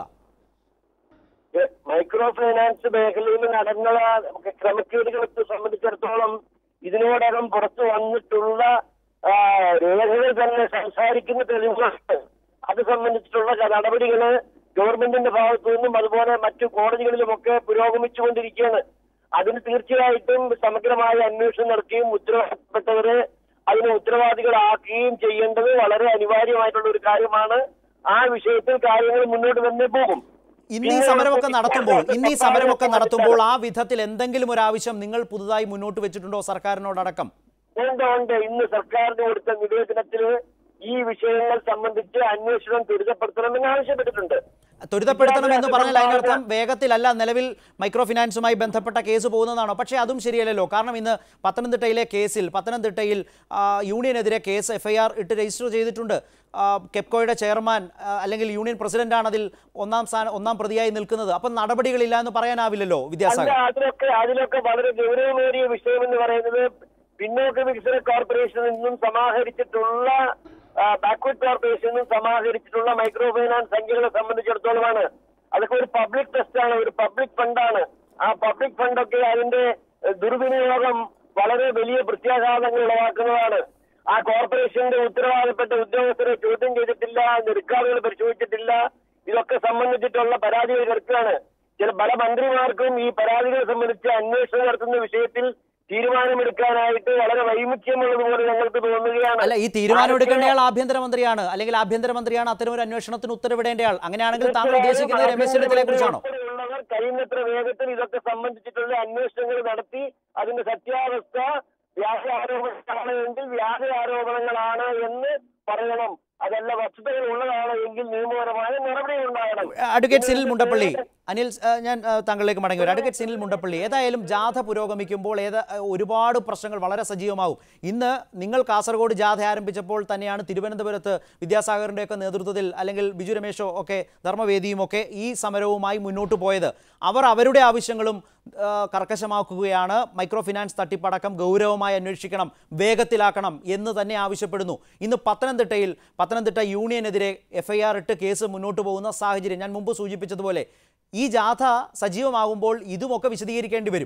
ഏ, മൈക്രോ ഫൈനാൻസ് മേഖലയിൽ നടന്ന ക്രമക്കേടുകളെ സംബന്ധിച്ചിടത്തോളം ഇതിനോടകം പുറത്തു വന്നിട്ടുള്ള ആ, രേഖകൾ തന്നെ സംസാരിക്കുന്ന തെളിവുകളുണ്ട് അത് സംബന്ധിച്ചിട്ടുള്ള നടപടികള് ഗവൺമെന്റിന്റെ ഭാഗത്തു നിന്നും അതുപോലെ മറ്റു കോടതികളിലുമൊക്കെ പുരോഗമിച്ചുകൊണ്ടിരിക്കുകയാണ് അതിന് തീർച്ചയായിട്ടും സമഗ്രമായ അന്വേഷണം നടത്തുകയും ഉത്തരവാദിത്തപ്പെട്ടവരെ അതിന് ഉത്തരവാദികളാക്കുകയും ചെയ്യേണ്ടത് വളരെ അനിവാര്യമായിട്ടുള്ള ഒരു കാര്യമാണ് ആ വിഷയത്തിൽ കാര്യങ്ങൾ മുന്നോട്ട് തന്നെ പോകും ഇന്ന് ഈ പിന്നെ സമരമൊക്കെ നമുക്ക് നടത്തുമ്പോൾ ഇന്ന് ഈ സമരമൊക്കെ സംബന്ധിച്ചാൽ നടത്തുമ്പോൾ ആ വിധത്തിൽ എന്തെങ്കിലും ഒരു ആവശ്യം നിങ്ങൾ പുതുതായി മുന്നോട്ട് വെച്ചിട്ടുണ്ടോ സർക്കാരിനോടടക്കം ഉണ്ട് ഉണ്ട് ഇന്ന് സർക്കാരിന് കൊടുത്ത നിവേദനത്തിൽ ഈ വിഷയങ്ങൾ സംബന്ധിച്ച് അന്വേഷണം ത്വരിതപ്പെടുത്തണമെന്ന് ആവശ്യപ്പെട്ടിട്ടുണ്ട് ത്വരിതപ്പെടുത്തണം എന്ന് പറഞ്ഞാൽ അതിനർത്ഥം വേഗത്തിലല്ല നിലവിൽ മൈക്രോ ഫിനാൻസുമായി ബന്ധപ്പെട്ട കേസ് പോകുന്നതാണോ പക്ഷേ അതും ശരിയല്ലല്ലോ കാരണം ഇന്ന് പത്തനംതിട്ടയിലെ കേസിൽ പത്തനംതിട്ടയിൽ ആ, യൂണിയനെതിരെ കേസ് എഫ്ഐആർ ഇട്ട് രജിസ്റ്റർ ചെയ്തിട്ടുണ്ട് ആ, കെപ്കോയുടെ ചെയർമാൻ ആ, അല്ലെങ്കിൽ യൂണിയൻ പ്രസിഡന്റാണ് അതിൽ ഒന്നാം സ്ഥാനം ഒന്നാം പ്രതിയായി നിൽക്കുന്നത് അപ്പം നടപടികളില്ല എന്ന് പറയാനാവില്ലല്ലോ അല്ല വിദ്യാസാഗർ അതിലൊക്കെ അതിലൊക്കെ വളരെ ഗൗരവമേറിയ വിഷയം എന്ന് പറയുന്നത് പിന്നോക്ക വികസന കോർപ്പറേഷനിൽ നിന്നും സമാഹരിച്ചിട്ടുള്ള ബാക്ക്വേർഡ് കോർപ്പറേഷനിൽ നിന്നും സമാഹരിച്ചിട്ടുള്ള മൈക്രോ ഫൈനാൻസ് സംഖ്യകളെ സംബന്ധിച്ചിടത്തോളമാണ് അതൊക്കെ ഒരു പബ്ലിക് ടെസ്റ്റാണ് ഒരു പബ്ലിക് ഫണ്ടാണ് ആ പബ്ലിക് ഫണ്ടൊക്കെ അതിന്റെ ഏഹ്, ദുർവിനിയോഗം വളരെ വലിയ പ്രത്യാഘാതങ്ങൾ ഉളവാക്കുന്നതാണ് ആ കോർപ്പറേഷന്റെ ഉത്തരവാദപ്പെട്ട ഉദ്യോഗസ്ഥരെ ചോദ്യം ചെയ്തിട്ടില്ല അതിന്റെ റെക്കോർഡുകൾ പരിശോധിച്ചിട്ടില്ല ഇതൊക്കെ സംബന്ധിച്ചിട്ടുള്ള പരാതികൾ കിടക്കുകയാണ് ചില പല മന്ത്രിമാർക്കും ഈ പരാതികളെ സംബന്ധിച്ച് അന്വേഷണം നടത്തുന്ന വിഷയത്തിൽ തീരുമാനമെടുക്കാനായിട്ട് വളരെ വൈമുഖ്യമുള്ളതുപോലെ ഞങ്ങൾക്ക് തോന്നുകയാണ് അല്ല ഈ തീരുമാനമെടുക്കേണ്ടയാൾ ആഭ്യന്തരമന്ത്രിയാണ് അല്ലെങ്കിൽ ആഭ്യന്തരമന്ത്രിയാണ് അത്തരം ഒരു അന്വേഷണത്തിന് ഉത്തരവിടേണ്ടയാൾ അങ്ങനെയാണെങ്കിൽ താങ്കൾ ഉദ്ദേശിക്കുന്നത് രമേശ് ചെന്നിത്തലയെ കുറിച്ചാണോ ഉൾപ്പെടെയുള്ളവർ കഴിയുന്നത്ര വേഗത്തിൽ ഇതൊക്കെ സംബന്ധിച്ചിട്ടുള്ള അന്വേഷണങ്ങൾ നടത്തി അതിന്റെ സത്യാവസ്ഥ വ്യാജ ആരോപണങ്ങളാണ് എങ്കിൽ വ്യാജ ആരോപണങ്ങളാണ് എന്ന് പറയണം അതല്ല വസ്തുതകൾ ഉള്ളതാണ് എങ്കിൽ നിയമപരമായ നടപടി ഉണ്ടാകണം അഡ്വക്കേറ്റ് സിനിൽ മുണ്ടപ്പള്ളി അനിൽ ആ, ഞാൻ ആ, താങ്കളിലേക്ക് മടങ്ങി വരാം അഡ്വക്കേറ്റ് സിനിൽ മുണ്ടപ്പള്ളി ഏതായാലും ജാഥ പുരോഗമിക്കുമ്പോൾ ഏത് ഒരുപാട് പ്രശ്നങ്ങൾ വളരെ സജീവമാവും ഇന്ന് നിങ്ങൾ കാസർഗോഡ് ജാഥ ആരംഭിച്ചപ്പോൾ തന്നെയാണ് തിരുവനന്തപുരത്ത് വിദ്യാസാഗറിൻ്റെയൊക്കെ നേതൃത്വത്തിൽ അല്ലെങ്കിൽ ബിജു രമേശോ ഒക്കെ ധർമ്മവേദിയും ഒക്കെ ഈ സമരവുമായി മുന്നോട്ട് പോയത് അവർ അവരുടെ ആവശ്യങ്ങളും ആ, കർക്കശമാക്കുകയാണ് മൈക്രോ ഫിനാൻസ് തട്ടിപ്പടക്കം ഗൗരവമായി അന്വേഷിക്കണം വേഗത്തിലാക്കണം എന്ന് തന്നെ ആവശ്യപ്പെടുന്നു ഇന്ന് പത്തനംതിട്ടയിൽ പത്തനംതിട്ട യൂണിയനെതിരെ എഫ്ഐആർ ഇട്ട് കേസ് മുന്നോട്ട് പോകുന്ന സാഹചര്യം ഞാൻ മുമ്പ് സൂചിപ്പിച്ചതുപോലെ ഈ ജാഥ സജീവമാകുമ്പോൾ ഇതുമൊക്കെ വിശദീകരിക്കേണ്ടി വരും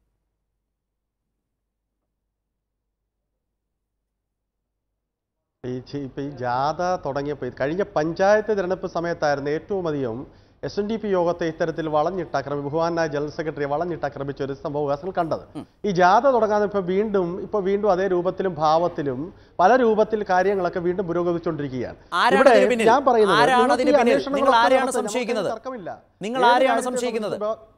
ഈ ചി- ഇപ്പൊ ഈ ജാഥ തുടങ്ങിയപ്പോൾ കഴിഞ്ഞ പഞ്ചായത്ത് തിരഞ്ഞെടുപ്പ് സമയത്തായിരുന്നു ഏറ്റവും അധികം എസ് എൻ ഡി പി യോഗത്തെ ഇത്തരത്തിൽ വളഞ്ഞിട്ട് ആക്രമി ബഹുമാനായ ജനറൽ സെക്രട്ടറി വളഞ്ഞിട്ട് ആക്രമിച്ച ഒരു സംഭവം കണ്ടത് ഈ ജാഥ തുടങ്ങാതെ ഇപ്പൊ വീണ്ടും ഇപ്പൊ വീണ്ടും അതേ രൂപത്തിലും ഭാവത്തിലും പല രൂപത്തിൽ കാര്യങ്ങളൊക്കെ വീണ്ടും പുരോഗമിച്ചുകൊണ്ടിരിക്കുകയാണ് ആരാണ് ഇവിടെ അതിന് പിന്നിൽ? ഞാൻ പറയുന്നത് ആരാണ് നിങ്ങൾക്ക് അതിന് ഈ പിന്നിൽ? അന്വേഷണങ്ങളൊക്കെ നിങ്ങൾ ആരെയാണ് നടത്താം. നമുക്ക് സംശയിക്കുന്നത്? തർക്കമില്ല നിങ്ങൾ ഏത് ആരെയാണ് കാര്യത്തെ സംശയിക്കുന്നത്? സംബന്ധിച്ച്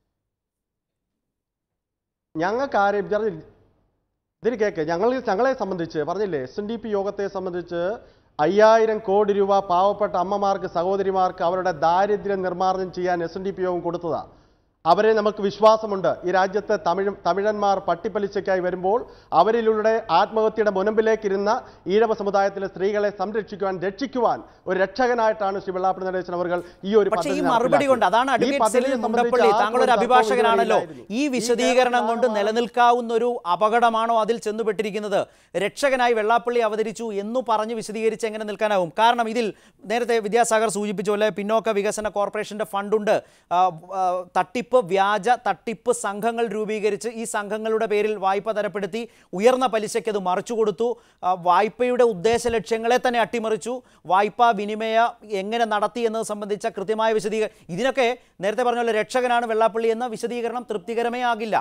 ഞങ്ങൾക്ക് ആരെയും ഇതറി- ഇതിന് കേക്ക് ഞങ്ങൾ ഞങ്ങളെ സംബന്ധിച്ച് പറഞ്ഞില്ലേ എസ് എൻ ഡി പി യോഗത്തെ സംബന്ധിച്ച് അയ്യായിരം കോടി രൂപ പാവപ്പെട്ട അമ്മമാർക്ക് സഹോദരിമാർക്ക് അവരുടെ ദാരിദ്ര്യം നിർമ്മാർജ്ജനം ചെയ്യാൻ എസ് എൻ ഡി പി യോഗം കൊടുത്തതാ അവരെ നമുക്ക് വിശ്വാസമുണ്ട് ഈ രാജ്യത്തെ തമിഴ് തമിഴന്മാർ പട്ടിപ്പലിശയ്ക്കായി വരുമ്പോൾ അവരിലൂടെ ആത്മഹത്യയുടെ മുനമ്പിലേക്ക് ഇരുന്ന ഈഴവ സമുദായത്തിലെ സ്ത്രീകളെ സംരക്ഷിക്കുവാൻ രക്ഷിക്കുവാൻ ഒരു രക്ഷകനായിട്ടാണ് ശ്രീ വെള്ളാപ്പള്ളി നടേശൻ അവർ ഈ ഒരു പക്ഷേ ഈ പദ്ധതി മറുപടി കൊണ്ട് അതാണ് ഈ അഡ്വക്കേറ്റ് പദ്ധതിയെ സെലിൽ സംബന്ധിച്ച് മുണ്ടപ്പള്ളി ആർക്കും താങ്കൾ ഒരു ഒരു തർക്കവും അഭിഭാഷകനാണല്ലോ ഇതുവരെയില്ലായിരുന്നു. ഈ വിശദീകരണം കൊണ്ട് നിലനിൽക്കാവുന്ന ഒരു അപകടമാണോ അതിൽ ചെന്നുപെട്ടിരിക്കുന്നത് രക്ഷകനായി വെള്ളാപ്പള്ളി അവതരിച്ചു എന്നു പറഞ്ഞ് വിശദീകരിച്ച് എങ്ങനെ നിൽക്കാനാവും കാരണം ഇതിൽ നേരത്തെ വിദ്യാസാഗർ സൂചിപ്പിച്ച പോലെ പിന്നോക്ക വികസന കോർപ്പറേഷന്റെ ഫണ്ടുണ്ട് ആ, ആ, തട്ടിപ്പ് വ്യാജ തട്ടിപ്പ് സംഘങ്ങൾ രൂപീകരിച്ച് ഈ സംഘങ്ങളുടെ പേരിൽ വായ്പ തരപ്പെടുത്തി ഉയർന്ന പലിശയ്ക്ക് അത് മറിച്ചു കൊടുത്തു ആ, വായ്പയുടെ ഉദ്ദേശ ലക്ഷ്യങ്ങളെ തന്നെ അട്ടിമറിച്ചു വായ്പാ വിനിമയ എങ്ങനെ നടത്തി എന്നത് സംബന്ധിച്ച കൃത്യമായ വിശദീകരണം ഇതിനൊക്കെ നേരത്തെ പറഞ്ഞ പോലെ രക്ഷകനാണ് വെള്ളാപ്പള്ളി എന്ന വിശദീകരണം തൃപ്തികരമേ ആകില്ല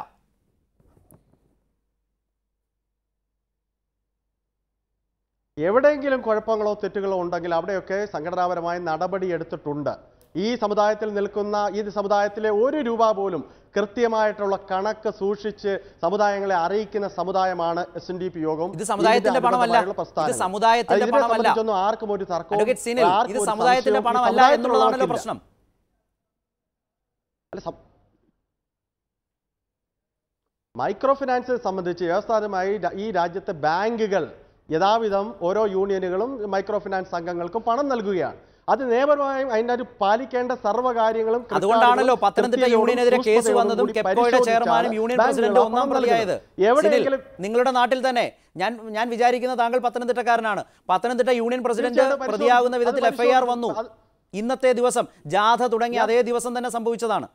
എവിടെയെങ്കിലും കുഴപ്പങ്ങളോ തെറ്റുകളോ ഉണ്ടെങ്കിൽ അവിടെയൊക്കെ സംഘടനാപരമായ നടപടി എടുത്തിട്ടുണ്ട് ഈ സമുദായത്തിൽ നിൽക്കുന്ന ഈ സമുദായത്തിലെ ഒരു രൂപ പോലും കൃത്യമായിട്ടുള്ള കണക്ക് സൂക്ഷിച്ച് സമുദായങ്ങളെ അറിയിക്കുന്ന സമുദായമാണ് എസ് എൻ ഡി പി യോഗം ഇത് സമുദായത്തിന്റെ ഇതിന്റെ പണമല്ല. അനുബന്ധമായുള്ള പ്രസ്ഥാനങ്ങൾ. ഇത് സമുദായത്തിന്റെ ഇതിനെ പണമല്ല. സംബന്ധിച്ചൊന്നും ആർക്കും ഒരു തർക്കവും അഡ്വക്കേറ്റ് സിനിൽ ആർക്കും ഇത് ഒരു സമുദായത്തിന്റെ സംശയവും ഈ പണമല്ല സമുദായത്തിലുള്ളവർക്കില്ല. എന്നുള്ളതാണല്ലോ പ്രശ്നം അല്ല സം- മൈക്രോ ഫിനാൻസിനെ സംബന്ധിച്ച് വ്യവസ്ഥാപരമായി രാ- ഈ രാജ്യത്തെ ബാങ്കുകൾ യഥാവിധം ഓരോ യൂണിയനുകളും മൈക്രോ ഫിനാൻസ് സംഘങ്ങൾക്കും പണം നൽകുകയാണ് അത് നിയമപരമായും അതിൻ്റെ ഒരു പാലിക്കേണ്ട സർവ്വകാര്യങ്ങളും അതുകൊണ്ടാണല്ലോ പത്തനംതിട്ട കൃത്യതയോടും യൂണിയനെതിരെ കേസ് സൂക്ഷ്മതയോടും വന്നതും കൂടി കെപ്കോയുടെ പരിശോധിച്ചാണ് ചെയർമാനും യൂണിയൻ ബാങ്കുകൾ പ്രസിഡന്റും ആ ഒന്നാം പണം പ്രതിയായത് നൽകുന്നത്. എവിടെയെങ്കിലും സിനിൽ, നിങ്ങളുടെ നാട്ടിൽ തന്നെ ഞാൻ ഞാൻ വിചാരിക്കുന്ന താങ്കൾ പത്തനംതിട്ടക്കാരനാണ് പത്തനംതിട്ട യൂണിയൻ പ്രസിഡന്റ് തീർച്ചയായിട്ടും പരിശോധിച്ചു. പ്രതിയാകുന്ന അത് വിധത്തിൽ എഫ്ഐആർ പരിശോധിച്ചു. വന്നു അത് ഇന്നത്തെ ദിവസം ജാഥ തുടങ്ങി അതേ ദിവസം തന്നെ സംഭവിച്ചതാണ്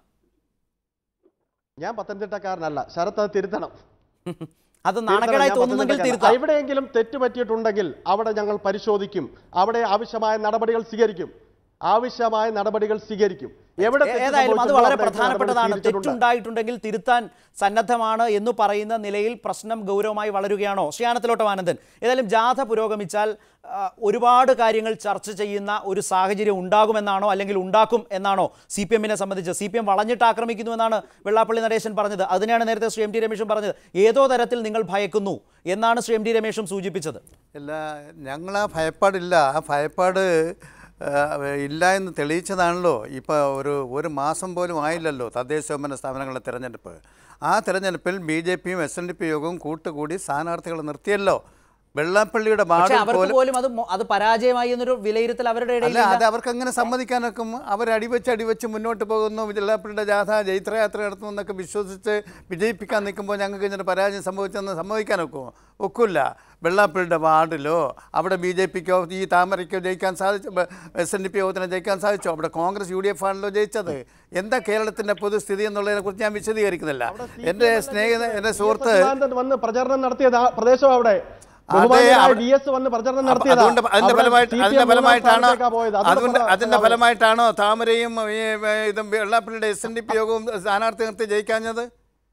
ഞാൻ പത്തനംതിട്ടക്കാരനല്ല ശരത്ത് അത് തിരുത്തണം അത് നാണക്കേടായി ഞാൻ തോന്നുന്നെങ്കിൽ പത്തനംതിട്ടക്കാരൻ. തിരുത്താം എവിടെയെങ്കിലും തെറ്റ് പറ്റിയിട്ടുണ്ടെങ്കിൽ അവിടെ ഞങ്ങൾ പരിശോധിക്കും അവിടെ ആവശ്യമായ നടപടികൾ സ്വീകരിക്കും ആവശ്യമായ നടപടികൾ സ്വീകരിക്കും എവിടെ തെറ്റ് ഏതായാലും അത് സംഭവിച്ചിട്ടുണ്ടോ വളരെ അവിടെ നടപടി പ്രധാനപ്പെട്ടതാണ് സ്വീകരിച്ചിട്ടുണ്ട്. തെറ്റുണ്ടായിട്ടുണ്ടെങ്കിൽ തിരുത്താൻ സന്നദ്ധമാണ് എന്ന് പറയുന്ന നിലയിൽ പ്രശ്നം ഗൗരവമായി വളരുകയാണോ ശ്രീയാനത്തിലോട്ടം ആനന്ദൻ ഏതായാലും ജാഥ പുരോഗമിച്ചാൽ ആ, ഒരുപാട് കാര്യങ്ങൾ ചർച്ച ചെയ്യുന്ന ഒരു സാഹചര്യം ഉണ്ടാകുമെന്നാണോ അല്ലെങ്കിൽ ഉണ്ടാക്കും എന്നാണോ സി പി എമ്മിനെ സംബന്ധിച്ച് സി പി എം വളഞ്ഞിട്ട് ആക്രമിക്കുന്നു എന്നാണ് വെള്ളാപ്പള്ളി നടേശൻ പറഞ്ഞത് അതിനാണ് നേരത്തെ ശ്രീ എം ടി രമേശും പറഞ്ഞത് ഏതോ തരത്തിൽ നിങ്ങൾ ഭയക്കുന്നു എന്നാണ് ശ്രീ എം ടി രമേശും സൂചിപ്പിച്ചത് ഇല്ല ഞങ്ങൾ ആ ഭയപ്പാടില്ല ആ ഭയപ്പാട് ആ, ഇല്ല എന്ന് തെളിയിച്ചതാണല്ലോ ഇപ്പോൾ ഒരു ഒരു മാസം പോലും ആയില്ലല്ലോ തദ്ദേശ സ്വയംഭരണ സ്ഥാപനങ്ങളുടെ തിരഞ്ഞെടുപ്പ് ആ തിരഞ്ഞെടുപ്പിൽ ബി ജെ പിയും എസ് എൻ ഡി പി യോഗവും കൂട്ടുകൂടി സ്ഥാനാർത്ഥികളെ നിർത്തിയല്ലോ വെള്ളാപ്പള്ളിയുടെ പക്ഷേ വാർഡിൽ അവർക്ക് പോലും പോലും അത് മൊ- അത് പരാജയമായി എന്നൊരു വിലയിരുത്തൽ അവരുടെ അല്ല ഇടയിൽ അത് അവർക്ക് അങ്ങനെ സമ്മതിക്കാനൊക്കും അവർ അടിവെച്ച് അടിവെച്ച് മുന്നോട്ട് പോകുന്നു വെള്ളാപ്പള്ളിയുടെ ജാഥ ജൈത്രയാത്ര നടത്തുന്നു എന്നൊക്കെ വിശ്വസിച്ച് വിജയിപ്പിക്കാൻ നിൽക്കുമ്പോൾ ഞങ്ങൾക്ക് ഇങ്ങനെ പരാജയം സംഭവിച്ചെന്ന് സമ്മതിക്കാനൊക്കുമോ ഒക്കില്ല വെള്ളാപ്പള്ളിയുടെ വാർഡിലോ അവിടെ ബി ജെ പിക്കോ ഈ താമരയ്ക്കോ ജയിക്കാൻ സാധിച്ചു എസ് എൻ ഡി പി യോഗത്തിന് ജയിക്കാൻ സാധിച്ചോ അവിടെ കോൺഗ്രസ് യു ഡി എഫ് ആണല്ലോ ജയിച്ചത് എന്താ കേരളത്തിൻ്റെ പൊതുസ്ഥിതി എന്നുള്ളതിനെ കുറിച്ച് ഞാൻ വിശദീകരിക്കുന്നില്ല എൻ്റെ സ്നേഹിത എൻ്റെ സുഹൃത്ത് സച്ചിദാനന്ദൻ വന്ന് പ്രചരണം നടത്തിയത് ആ പ്രദേശം അവിടെ അതെ, ബഹുമാന്യനായ അവിടെ- വി എസ് വന്ന് പ്രചരണം അപ്പൊ നടത്തിയതാ. അതുകൊണ്ട് അതിന്റെ അവിടെ ഫലമായിട്ട് CPM അതിന്റെ മൂന്നാം ഫലമായിട്ടാണ് സ്ഥാനത്തേക്കാ പോയത്. അതിന്റെ അതുകൊണ്ട് ഫല- അതിന്റെ ഫലം- ഫലമായിട്ടാണോ താമരയും ഈ, ഏ, ഇതും വെള്ളാപ്പള്ളിയുടെ എസ് എൻ ഡി പി യോഗവും സ്ഥാനാർത്ഥി നിർത്തി ജയിക്കാഞ്ഞത്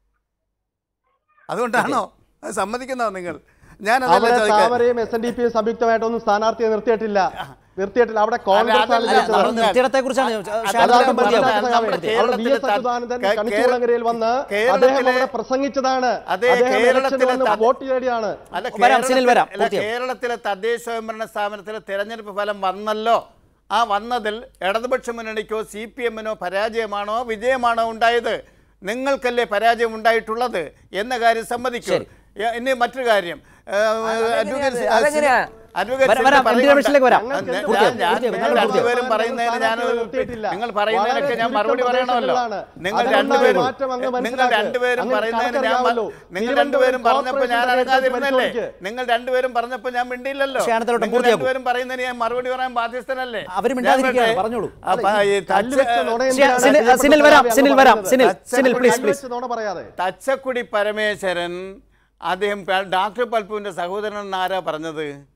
അതുകൊണ്ടാണോ അത് സമ്മതിക്കുന്നോ നിങ്ങൾ ഞാൻ അതല്ല അവിടെ ചോദിക്കാൻ താമരയും എസ് എൻ ഡി പിയും സംയുക്തമായിട്ടൊന്നും സ്ഥാനാർത്ഥിയെ നിർത്തിയിട്ടില്ല നിർത്തിയിട്ടില്ല അവിടെ കോൺഗ്രസ് ആണ് അതല്ല, ജയിച്ചത്. നമ്മൾ നിർത്തിയിടത്തെ കുറിച്ചാണ് അതല്ല അതാണ് പറഞ്ഞത്. മനസ്സിലാക്കാൻ നമ്മുടെ സാധിക്കും. അവിടെ വി എസ് കേരളത്തിലെ അച്യുതാനന്ദൻ കേ- കണിച്ചുകുളങ്ങരയിൽ വന്ന് കേരളത്തിലെ- അദ്ദേഹം അവിടെ പ്രസംഗിച്ചതാണ് അതെ, അദ്ദേഹം election കേരളത്തിലെ വന്ന് ത- വോട്ട് തേടിയാണ് അല്ല വരാം, സിനിൽ വരാം, കേരളത്തിലെ- അല്ല, പൂർത്തിയാവും. കേരളത്തിലെ തദ്ദേശ സ്വയംഭരണ സ്ഥാപനത്തിലെ തെരഞ്ഞെടുപ്പ് ഫലം വന്നല്ലോ ആ വന്നതിൽ ഇടതുപക്ഷ മുന്നണിക്കോ സി പി എമ്മിനോ പരാജയമാണോ വിജയമാണോ ഉണ്ടായത് നിങ്ങൾക്കല്ലേ പരാജയം ഉണ്ടായിട്ടുള്ളത് എന്ന കാര്യം സമ്മതിക്കും ശരി. ഇനി മറ്റൊരു കാര്യം ഏ, അഡ്വക്കേറ്റ് സി- അതെങ്ങനെയാ? അഡ്വക്കേറ്റ് വരാം, സിനിൽ വരാം, എം ടി പറയുന്നുണ്ട്. രമേശിലേക്ക് വരാം. ഞാൻ- ഞാൻ- പൂർത്തിയാവും, ഞാൻ- പൂർത്തിയാവും, നിങ്ങൾ നിങ്ങൾ രണ്ടുപേരും പൂർത്തിയാവും. പറയുന്നതിന് ഞാൻ നിർത്തിയിട്ടില്ല. നിങ്ങൾ പറയുന്നതിനൊക്കെ വളരെ ഞാൻ മറുപടി ചുരുക്കം പറയണമല്ലോ പ്രദേശങ്ങളിലാണ്. നിങ്ങൾ അതുകൊണ്ടാണ് രണ്ടുപേരും മാറ്റം അങ്ങ് നിങ്ങൾ മനസ്സിലാക്കുക. രണ്ടുപേരും അങ്ങ് പറയുന്നതിന് ഞാൻ കണക്കറിയാമല്ലോ. നിങ്ങൾ രണ്ടുപേരും തിരുവനന്തപുരം പറഞ്ഞപ്പോൾ ഞാൻ കോർപ്പറേഷൻ അനങ്ങാതിരുന്നല്ലേ പരിശോധിക്ക്. നിങ്ങൾ രണ്ടുപേരും പറഞ്ഞപ്പോൾ ഞാൻ മിണ്ടിയില്ലല്ലോ പക്ഷേ അനന്തരവട്ടം നിങ്ങൾ പൂർത്തിയാക്കൂ. രണ്ടുപേരും പറയുന്നതിന് ഞാൻ മറുപടി പറയാൻ ബാധ്യസ്ഥനല്ലേ അവര് ഞാൻ മിണ്ടാതിരിക്കുകയാണ്, പറയട്ടെ? പറഞ്ഞോളൂ. അപ്പൊ ഈ കല്ല് വെച്ച തച്ച- നുണ ശ്രീ- എന്തിനാണ് സിനിൽ- പ്രിയപ്പെട്ട സിനിൽ വരാം, സഖാവേ സിനിൽ അങ്ങ് വരാം, പറയുന്നത്? സിനിൽ, തച്ച സിനിൽ, കുടി please, കല്ല് please. വെച്ച് നുണ പറയാതെ തച്ചക്കുടി പരമേശ്വരൻ അദ്ദേഹം പ- ഡോക്ടർ പൽപ്പുവിൻ്റെ സഹോദരൻ എന്നാരാ പറഞ്ഞത്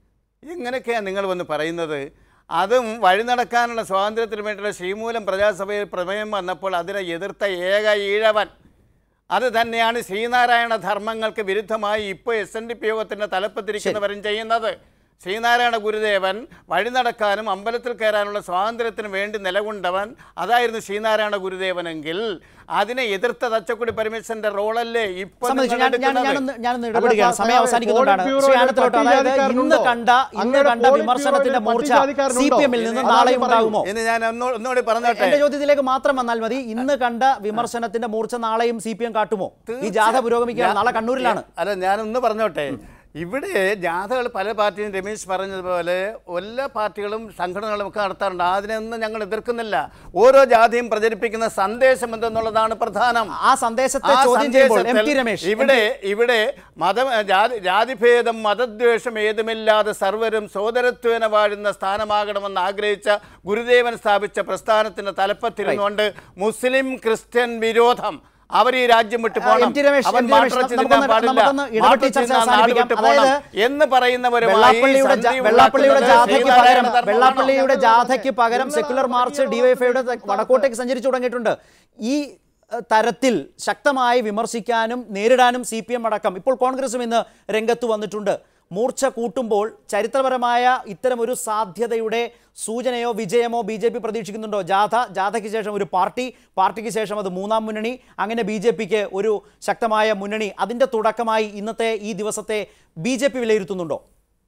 എങ്ങനെയൊക്കെയാണ് നിങ്ങൾ വന്ന് പറയുന്നത് അതും വഴി നടക്കാനുള്ള സ്വാതന്ത്ര്യത്തിന് വേണ്ടിയുള്ള ശ്രീമൂലം പ്രജാസഭയിൽ പ്രമേയം വന്നപ്പോൾ അതിനെ എതിർത്ത ഏക ഈഴവൻ അത് തന്നെയാണ് ശ്രീനാരായണ ധർമ്മങ്ങൾക്ക് വിരുദ്ധമായി ഇപ്പോൾ എസ് എൻ ഡി പി യോഗത്തിൻ്റെ തലപ്പത്തിരിക്കുന്നവരും ചെയ്യുന്നത് ശ്രീനാരായണ ഗുരുദേവൻ വഴി നടക്കാനും അമ്പലത്തിൽ കയറാനുള്ള സ്വാതന്ത്ര്യത്തിന് വേണ്ടി നിലകൊണ്ടവൻ അതായിരുന്നു ശ്രീനാരായണ ഗുരുദേവനെങ്കിൽ അതിനെ എതിർത്ത തച്ചക്കുടി പരമേശ്വരന്റെ റോളല്ലേ ഇപ്പോൾ സമ്മതിച്ചു നിങ്ങൾ ഞാൻ ഞാൻ എടുക്കുന്നത്? ഞാനൊന്ന് ഞാനൊന്ന് ഇടപെടുകയാണ് അല്ല, സമയം സാർ, അവസാനിക്കുന്നുണ്ടാണ് പോളിറ്റ് ശ്രീ ബ്യൂറോയിൽ ആനത്തിലോട്ട് അതായത് ഇന്ന് പട്ടികജാതിക്കാരനുണ്ടോ? കണ്ട ഇന്ന് അങ്ങയുടെ കണ്ട പോളിറ്റ് വിമർശനത്തിന്റെ ബ്യൂറോയിൽ മൂർച്ച സി പട്ടികജാതിക്കാരനുണ്ടോ? പി എമ്മിൽ നിന്ന് അതാണ് നാളെയും പറയൂ. ഉണ്ടാകുമോ എന്ന് ഞാൻ ഒന്നൂ- ഒന്നുകൂടി പറഞ്ഞോട്ടെ എന്റെ ചോദ്യത്തിലേക്ക് മാത്രം വന്നാൽ മതി ഇന്ന് കണ്ട വിമർശനത്തിന്റെ മൂർച്ച നാളെയും സി പി എം കാട്ടുമോ ഈ ജാഥ പുരോഗമിക്കുകയാണ് നാളെ കണ്ണൂരിലാണ് അല്ല ഞാനൊന്ന് പറഞ്ഞോട്ടെ ഇവിടെ ജാഥകൾ പല പാർട്ടിയും രമേശ് പറഞ്ഞതുപോലെ എല്ലാ പാർട്ടികളും സംഘടനകളും ഒക്കെ നടത്താറുണ്ട് അതിനൊന്നും ഞങ്ങൾ എതിർക്കുന്നില്ല ഓരോ ജാതിയും പ്രചരിപ്പിക്കുന്ന സന്ദേശം എന്തെന്നുള്ളതാണ് പ്രധാനം ആ സന്ദേശത്തെ ആ ചോദ്യം ചെയ്യുമ്പോൾ എം ടി സന്ദേശത്തിൽ രമേശ് ഇവിടെ ഇവിടെ മത ജാതി ജാതിഭേദം മതദ്വേഷം ഏതുമില്ലാതെ സർവരും സോദരത്വേന വാഴുന്ന സ്ഥാനമാകണമെന്ന് ആഗ്രഹിച്ച ഗുരുദേവൻ സ്ഥാപിച്ച പ്രസ്ഥാനത്തിന്റെ തലപ്പത്തിരുന്നുകൊണ്ട് മുസ്ലിം ക്രിസ്ത്യൻ വിരോധം അവർ ഈ രാജ്യം വിട്ടു ആ, പോകണം എം ടി രമേശ്, അവൻ എം ടി രമേശ്, മാട്ടിറച്ചി നമുക്കൊന്ന് തിന്നാൻ പാടില്ല. നമുക്കൊന്ന് ഇടപെട്ട് ഈ ചർച്ച മാട്ടിറച്ചി തിന്നാൻ നാട് അവസാനിപ്പിക്കാം. വിട്ടു പോകണം അതായത് എന്ന് പറയുന്നവരുമായി വെള്ളാപ്പള്ളിയുടെ ജാ- സന്ധി വെള്ളാപ്പള്ളിയുടെ ഉണ്ടാക്കുന്നത് ജാഥയ്ക്ക് ശ്രീനാരായണ പകരം ധർമ്മമാണോ? വെള്ളാപ്പള്ളിയുടെ ജാഥയ്ക്ക് പകരം സെക്യുലർ മാർച്ച് ഡിവൈഫൈയുടെ വടക്കോട്ടേക്ക് സഞ്ചരിച്ചു തുടങ്ങിയിട്ടുണ്ട് ഈ ഏഹ്, തരത്തിൽ ശക്തമായി വിമർശിക്കാനും നേരിടാനും സി പി എം അടക്കം ഇപ്പോൾ കോൺഗ്രസും ഇന്ന് രംഗത്ത് വന്നിട്ടുണ്ട് മൂർച്ച കൂട്ടുമ്പോൾ ചരിത്രപരമായ ഇത്തരം ഒരു സാധ്യതയുടെ സൂചനയോ വിജയമോ ബി ജെ പി പ്രതീക്ഷിക്കുന്നുണ്ടോ ജാഥ ജാഥയ്ക്ക് ശേഷം ഒരു പാർട്ടി പാർട്ടിക്ക് ശേഷം അത് മൂന്നാം മുന്നണി അങ്ങനെ ബി ജെ പിക്ക് ഒരു ശക്തമായ മുന്നണി അതിൻ്റെ തുടക്കമായി ഇന്നത്തെ ഈ ദിവസത്തെ ബി ജെ പി വിലയിരുത്തുന്നുണ്ടോ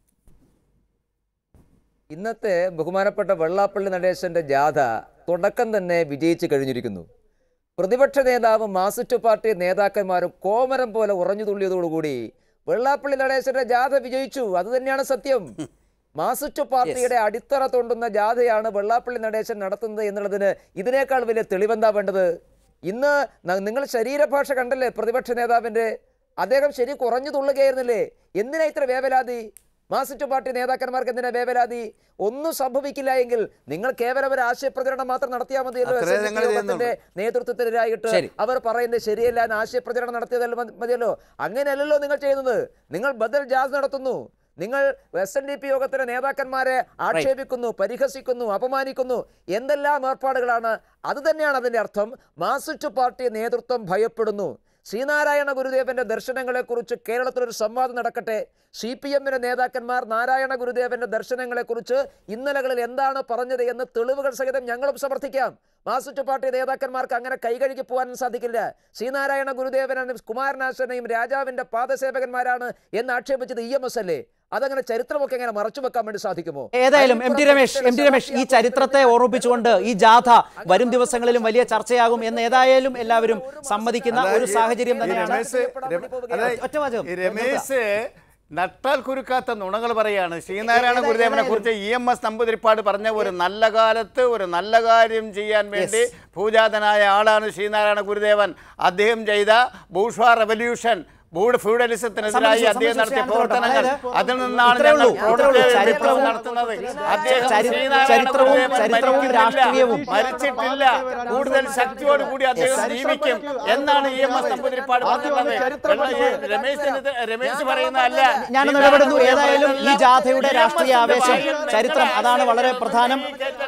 ഇന്നത്തെ ബഹുമാനപ്പെട്ട വെള്ളാപ്പള്ളി നടേശന്റെ ജാഥ തുടക്കം തന്നെ വിജയിച്ചു കഴിഞ്ഞിരിക്കുന്നു പ്രതിപക്ഷ നേതാവ് മാസിറ്റു പാർട്ടി നേതാക്കന്മാരും കോമരം പോലെ ഉറഞ്ഞു തുള്ളിയതോടുകൂടി വെള്ളാപ്പള്ളി നടേശന്റെ ജാഥ വിജയിച്ചു അത് തന്നെയാണ് സത്യം മാസിറ്റു പാർട്ടിയുടെ അടിത്തറ തോണ്ടുന്ന ജാഥയാണ് വെള്ളാപ്പള്ളി നടേശൻ നടത്തുന്നത് എന്നുള്ളതിന് ഇതിനേക്കാൾ വലിയ തെളിവെന്താ വേണ്ടത് ഇന്ന് ന- നിങ്ങൾ ശരീരഭാഷ കണ്ടല്ലേ പ്രതിപക്ഷ നേതാവിന്റെ അദ്ദേഹം ശരി കുറഞ്ഞു തുള്ളുകയായിരുന്നില്ലേ എന്തിനാ ഇത്ര വേവലാതി മാസിറ്റു പാർട്ടി നേതാക്കന്മാർക്ക് എന്തിനാ വേവലാതി ഒന്നും സംഭവിക്കില്ല എങ്കിൽ നിങ്ങൾ കേവലം ഒരു ആശയപ്രചരണം മാത്രം നടത്തിയാൽ മതിയല്ലോ അത്രേ SNDP ഞങ്ങൾ യോഗത്തിന്റെ നേതൃത്വത്തിനെതിരായിട്ട് ശരി. അവർ പറയുന്നത് ശരിയല്ല എന്ന് ആശയപ്രചരണം നടത്തിയതല്ല മതി- മതിയല്ലോ അങ്ങനെയല്ലല്ലോ നിങ്ങൾ ചെയ്യുന്നത് നിങ്ങൾ ബദൽ ജാസ് നടത്തുന്നു നിങ്ങൾ എസ് എൻ ഡി പി യോഗത്തിലെ നേതാക്കന്മാരെ ആക്ഷേപിക്കുന്നു പരിഹസിക്കുന്നു അപമാനിക്കുന്നു എന്തെല്ലാം ഏർപ്പാടുകളാണ് അത് തന്നെയാണ് അതിന്റെ അർത്ഥം മാസിറ്റു പാർട്ടി നേതൃത്വം ഭയപ്പെടുന്നു ശ്രീനാരായണ ഗുരുദേവന്റെ ദർശനങ്ങളെക്കുറിച്ച് കേരളത്തിൽ ഒരു സംവാദം നടക്കട്ടെ സി പി എമ്മിന്റെ നേതാക്കന്മാർ നാരായണ ഗുരുദേവന്റെ ദർശനങ്ങളെക്കുറിച്ച് ഇന്നലകളിൽ എന്താണ് പറഞ്ഞത് എന്ന് തെളിവുകൾ സഹിതം ഞങ്ങളും സമർത്ഥിക്കാം മാസിറ്റു പാർട്ടി നേതാക്കന്മാർക്ക് അങ്ങനെ കൈകഴുകി പോകാനും സാധിക്കില്ല ശ്രീനാരായണ ഗുരുദേവനും കുമാരനാശനെയും രാജാവിന്റെ പാദസേവകന്മാരാണ് എന്ന് ആക്ഷേപിച്ചത് ഇ എം എസ് അല്ലേ അതങ്ങനെ ചരിത്രമൊക്കെ എങ്ങനെ മറച്ചു വെക്കാൻ വേണ്ടി സാധിക്കുമോ ഏതായാലും M T Ramesh M T Ramesh ഈ ചരിത്രത്തെ ഓർമ്മിപ്പിച്ചുകൊണ്ട് ഈ ജാഥ വരും ദിവസങ്ങളിലും വലിയ ചർച്ചയാകും എന്ന് ഏതായാലും എല്ലാവരും സമ്മതിക്കുന്ന ഒരു സാഹചര്യം ഈ തന്നെയാണ് രമേശ് രമ- അതായത് ഒറ്റ വാചകം. ഈ രമേശ് നട്ടാൽ കുരുക്കാത്ത നുണകൾ പറയാണ് ശ്രീനാരായണ ഗുരുദേവനെ കുറിച്ച് ഇ എം എസ് നമ്പൂതിരിപ്പാട് പറഞ്ഞ ഒരു നല്ല കാലത്ത് ഒരു നല്ല കാര്യം ചെയ്യാൻ വേണ്ടി പൂജാതനായ ആളാണ് ശ്രീനാരായണ ഗുരുദേവൻ അദ്ദേഹം ചെയ്ത ബൂഷ്വാ റെവല്യൂഷൻ ബൂഡ് ഫ്യൂഡലിസത്തിനെതിരായി സമ്മതിച്ചു, അദ്ദേഹം സമ്മതിച്ചു, നടത്തിയ ശ്രീ പ്രവർത്തനങ്ങൾ അതായത് അതിൽ നിന്നാണ് ഇത്രയേ ഞങ്ങൾ ഉള്ളൂ, ഇത്രയേ ഉള്ളൂ. പ്രവർത്തന ചരിത്രവും- വിപ്ലവം നടത്തുന്നത് അദ്ദേഹം ചരി- ശ്രീനാരായണ ചരിത്രവും- ഗുരുദേവൻ ചരിത്രവും മരിക്കുന്നില്ല, രാഷ്ട്രീയവും. മരിച്ചിട്ടില്ല കൂടുതൽ ശക്തിയോട് കൂടി അദ്ദേഹം ജീവിക്കും എന്നാണ് ഇ എം എസ് നമ്പൂതിരിപ്പാട് പറഞ്ഞിട്ടുള്ളത് വെള്ള- ഈ രമേശിന് ഇത് രമേശ് പറയുന്നതല്ല ഞാനൊന്ന് ഇടപെടുന്നു ഏതായാലും ഈ ജാഥയുടെ രാഷ്ട്രീയ ആവേശം ചരിത്രം അതാണ് വളരെ പ്രധാനം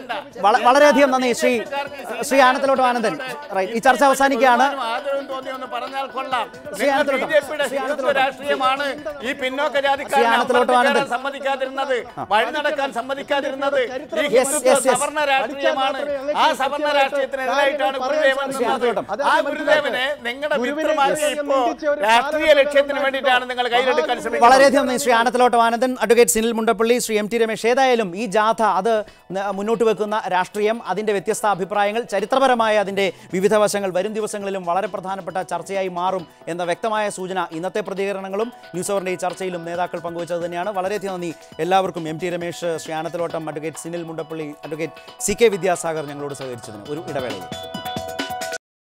വള- വളരെയധികം നന്ദി ശ്രീ ശ്രീ ആനത്തലോട്ട് ആനന്ദൻ റൈറ്റ് ഈ ചർച്ച അവസാനിക്കുകയാണ് ആദരവും തോന്നിയൊന്ന് പറഞ്ഞാൽ കൊള്ളാം ശ്രീ നിങ്ങൾ ആനത്തലോട്ട്, ബിജെപിയുടെ ശ്രീ ഹിന്ദുത്വ ആനത്തലോട്ട്. രാഷ്ട്രീയമാണ് ഈ പിന്നോക്ക ശ്രീ ജാതിക്കാരനെ ആനത്തലോട്ട് അമ്പലത്തിൽ ആനന്ദൻ. കയറാൻ സമ്മതിക്കാതിരുന്നത് വഴി നടക്കാൻ സമ്മതിക്കാതിരുന്നത് ഈ Yes, ഹിന്ദുത്വ yes, yes. സവർണ രാഷ്ട്രീയമാണ് ആ സവർണ രാഷ്ട്രീയത്തിനെതിരായിട്ടാണ് ഗുരുദേവൻ നിന്നത്. ആ ഗുരുദേവനെ നിങ്ങളുടെ മിത്രമാക്കി ഇപ്പോ രാഷ്ട്രീയ ലക്ഷ്യത്തിന് വേണ്ടിയിട്ടാണ് നിങ്ങൾ കയ്യിലെടുക്കാൻ ശ്രമിക്കുന്നത് വളരെയധികം നന്ദി Shri Anathalavattom Anandan advocate Sinil Mundappally Shri M T Ramesh ഏതായാലും ഈ ജാഥ അത് ന- മുന്നോട്ട് വെക്കുന്ന രാഷ്ട്രീയം അതിൻ്റെ വ്യത്യസ്ത അഭിപ്രായങ്ങൾ ചരിത്രപരമായ അതിൻ്റെ വിവിധ വശങ്ങൾ വരും ദിവസങ്ങളിലും വളരെ പ്രധാനപ്പെട്ട ചർച്ചയായി മാറും എന്ന വ്യക്തമായ സൂചന ഇന്നത്തെ പ്രതികരണങ്ങളും ന്യൂസ് അവറിൻ്റെ ഈ ചർച്ചയിലും നേതാക്കൾ പങ്കുവച്ചത് തന്നെയാണ് വളരെയധികം നന്ദി എല്ലാവർക്കും M T Ramesh Shri Anathalavattom advocate Sinil Mundappally advocate C K Vidyasagar ഞങ്ങളോട് സഹകരിച്ചതിന് ഒരു ഇടവേളയിൽ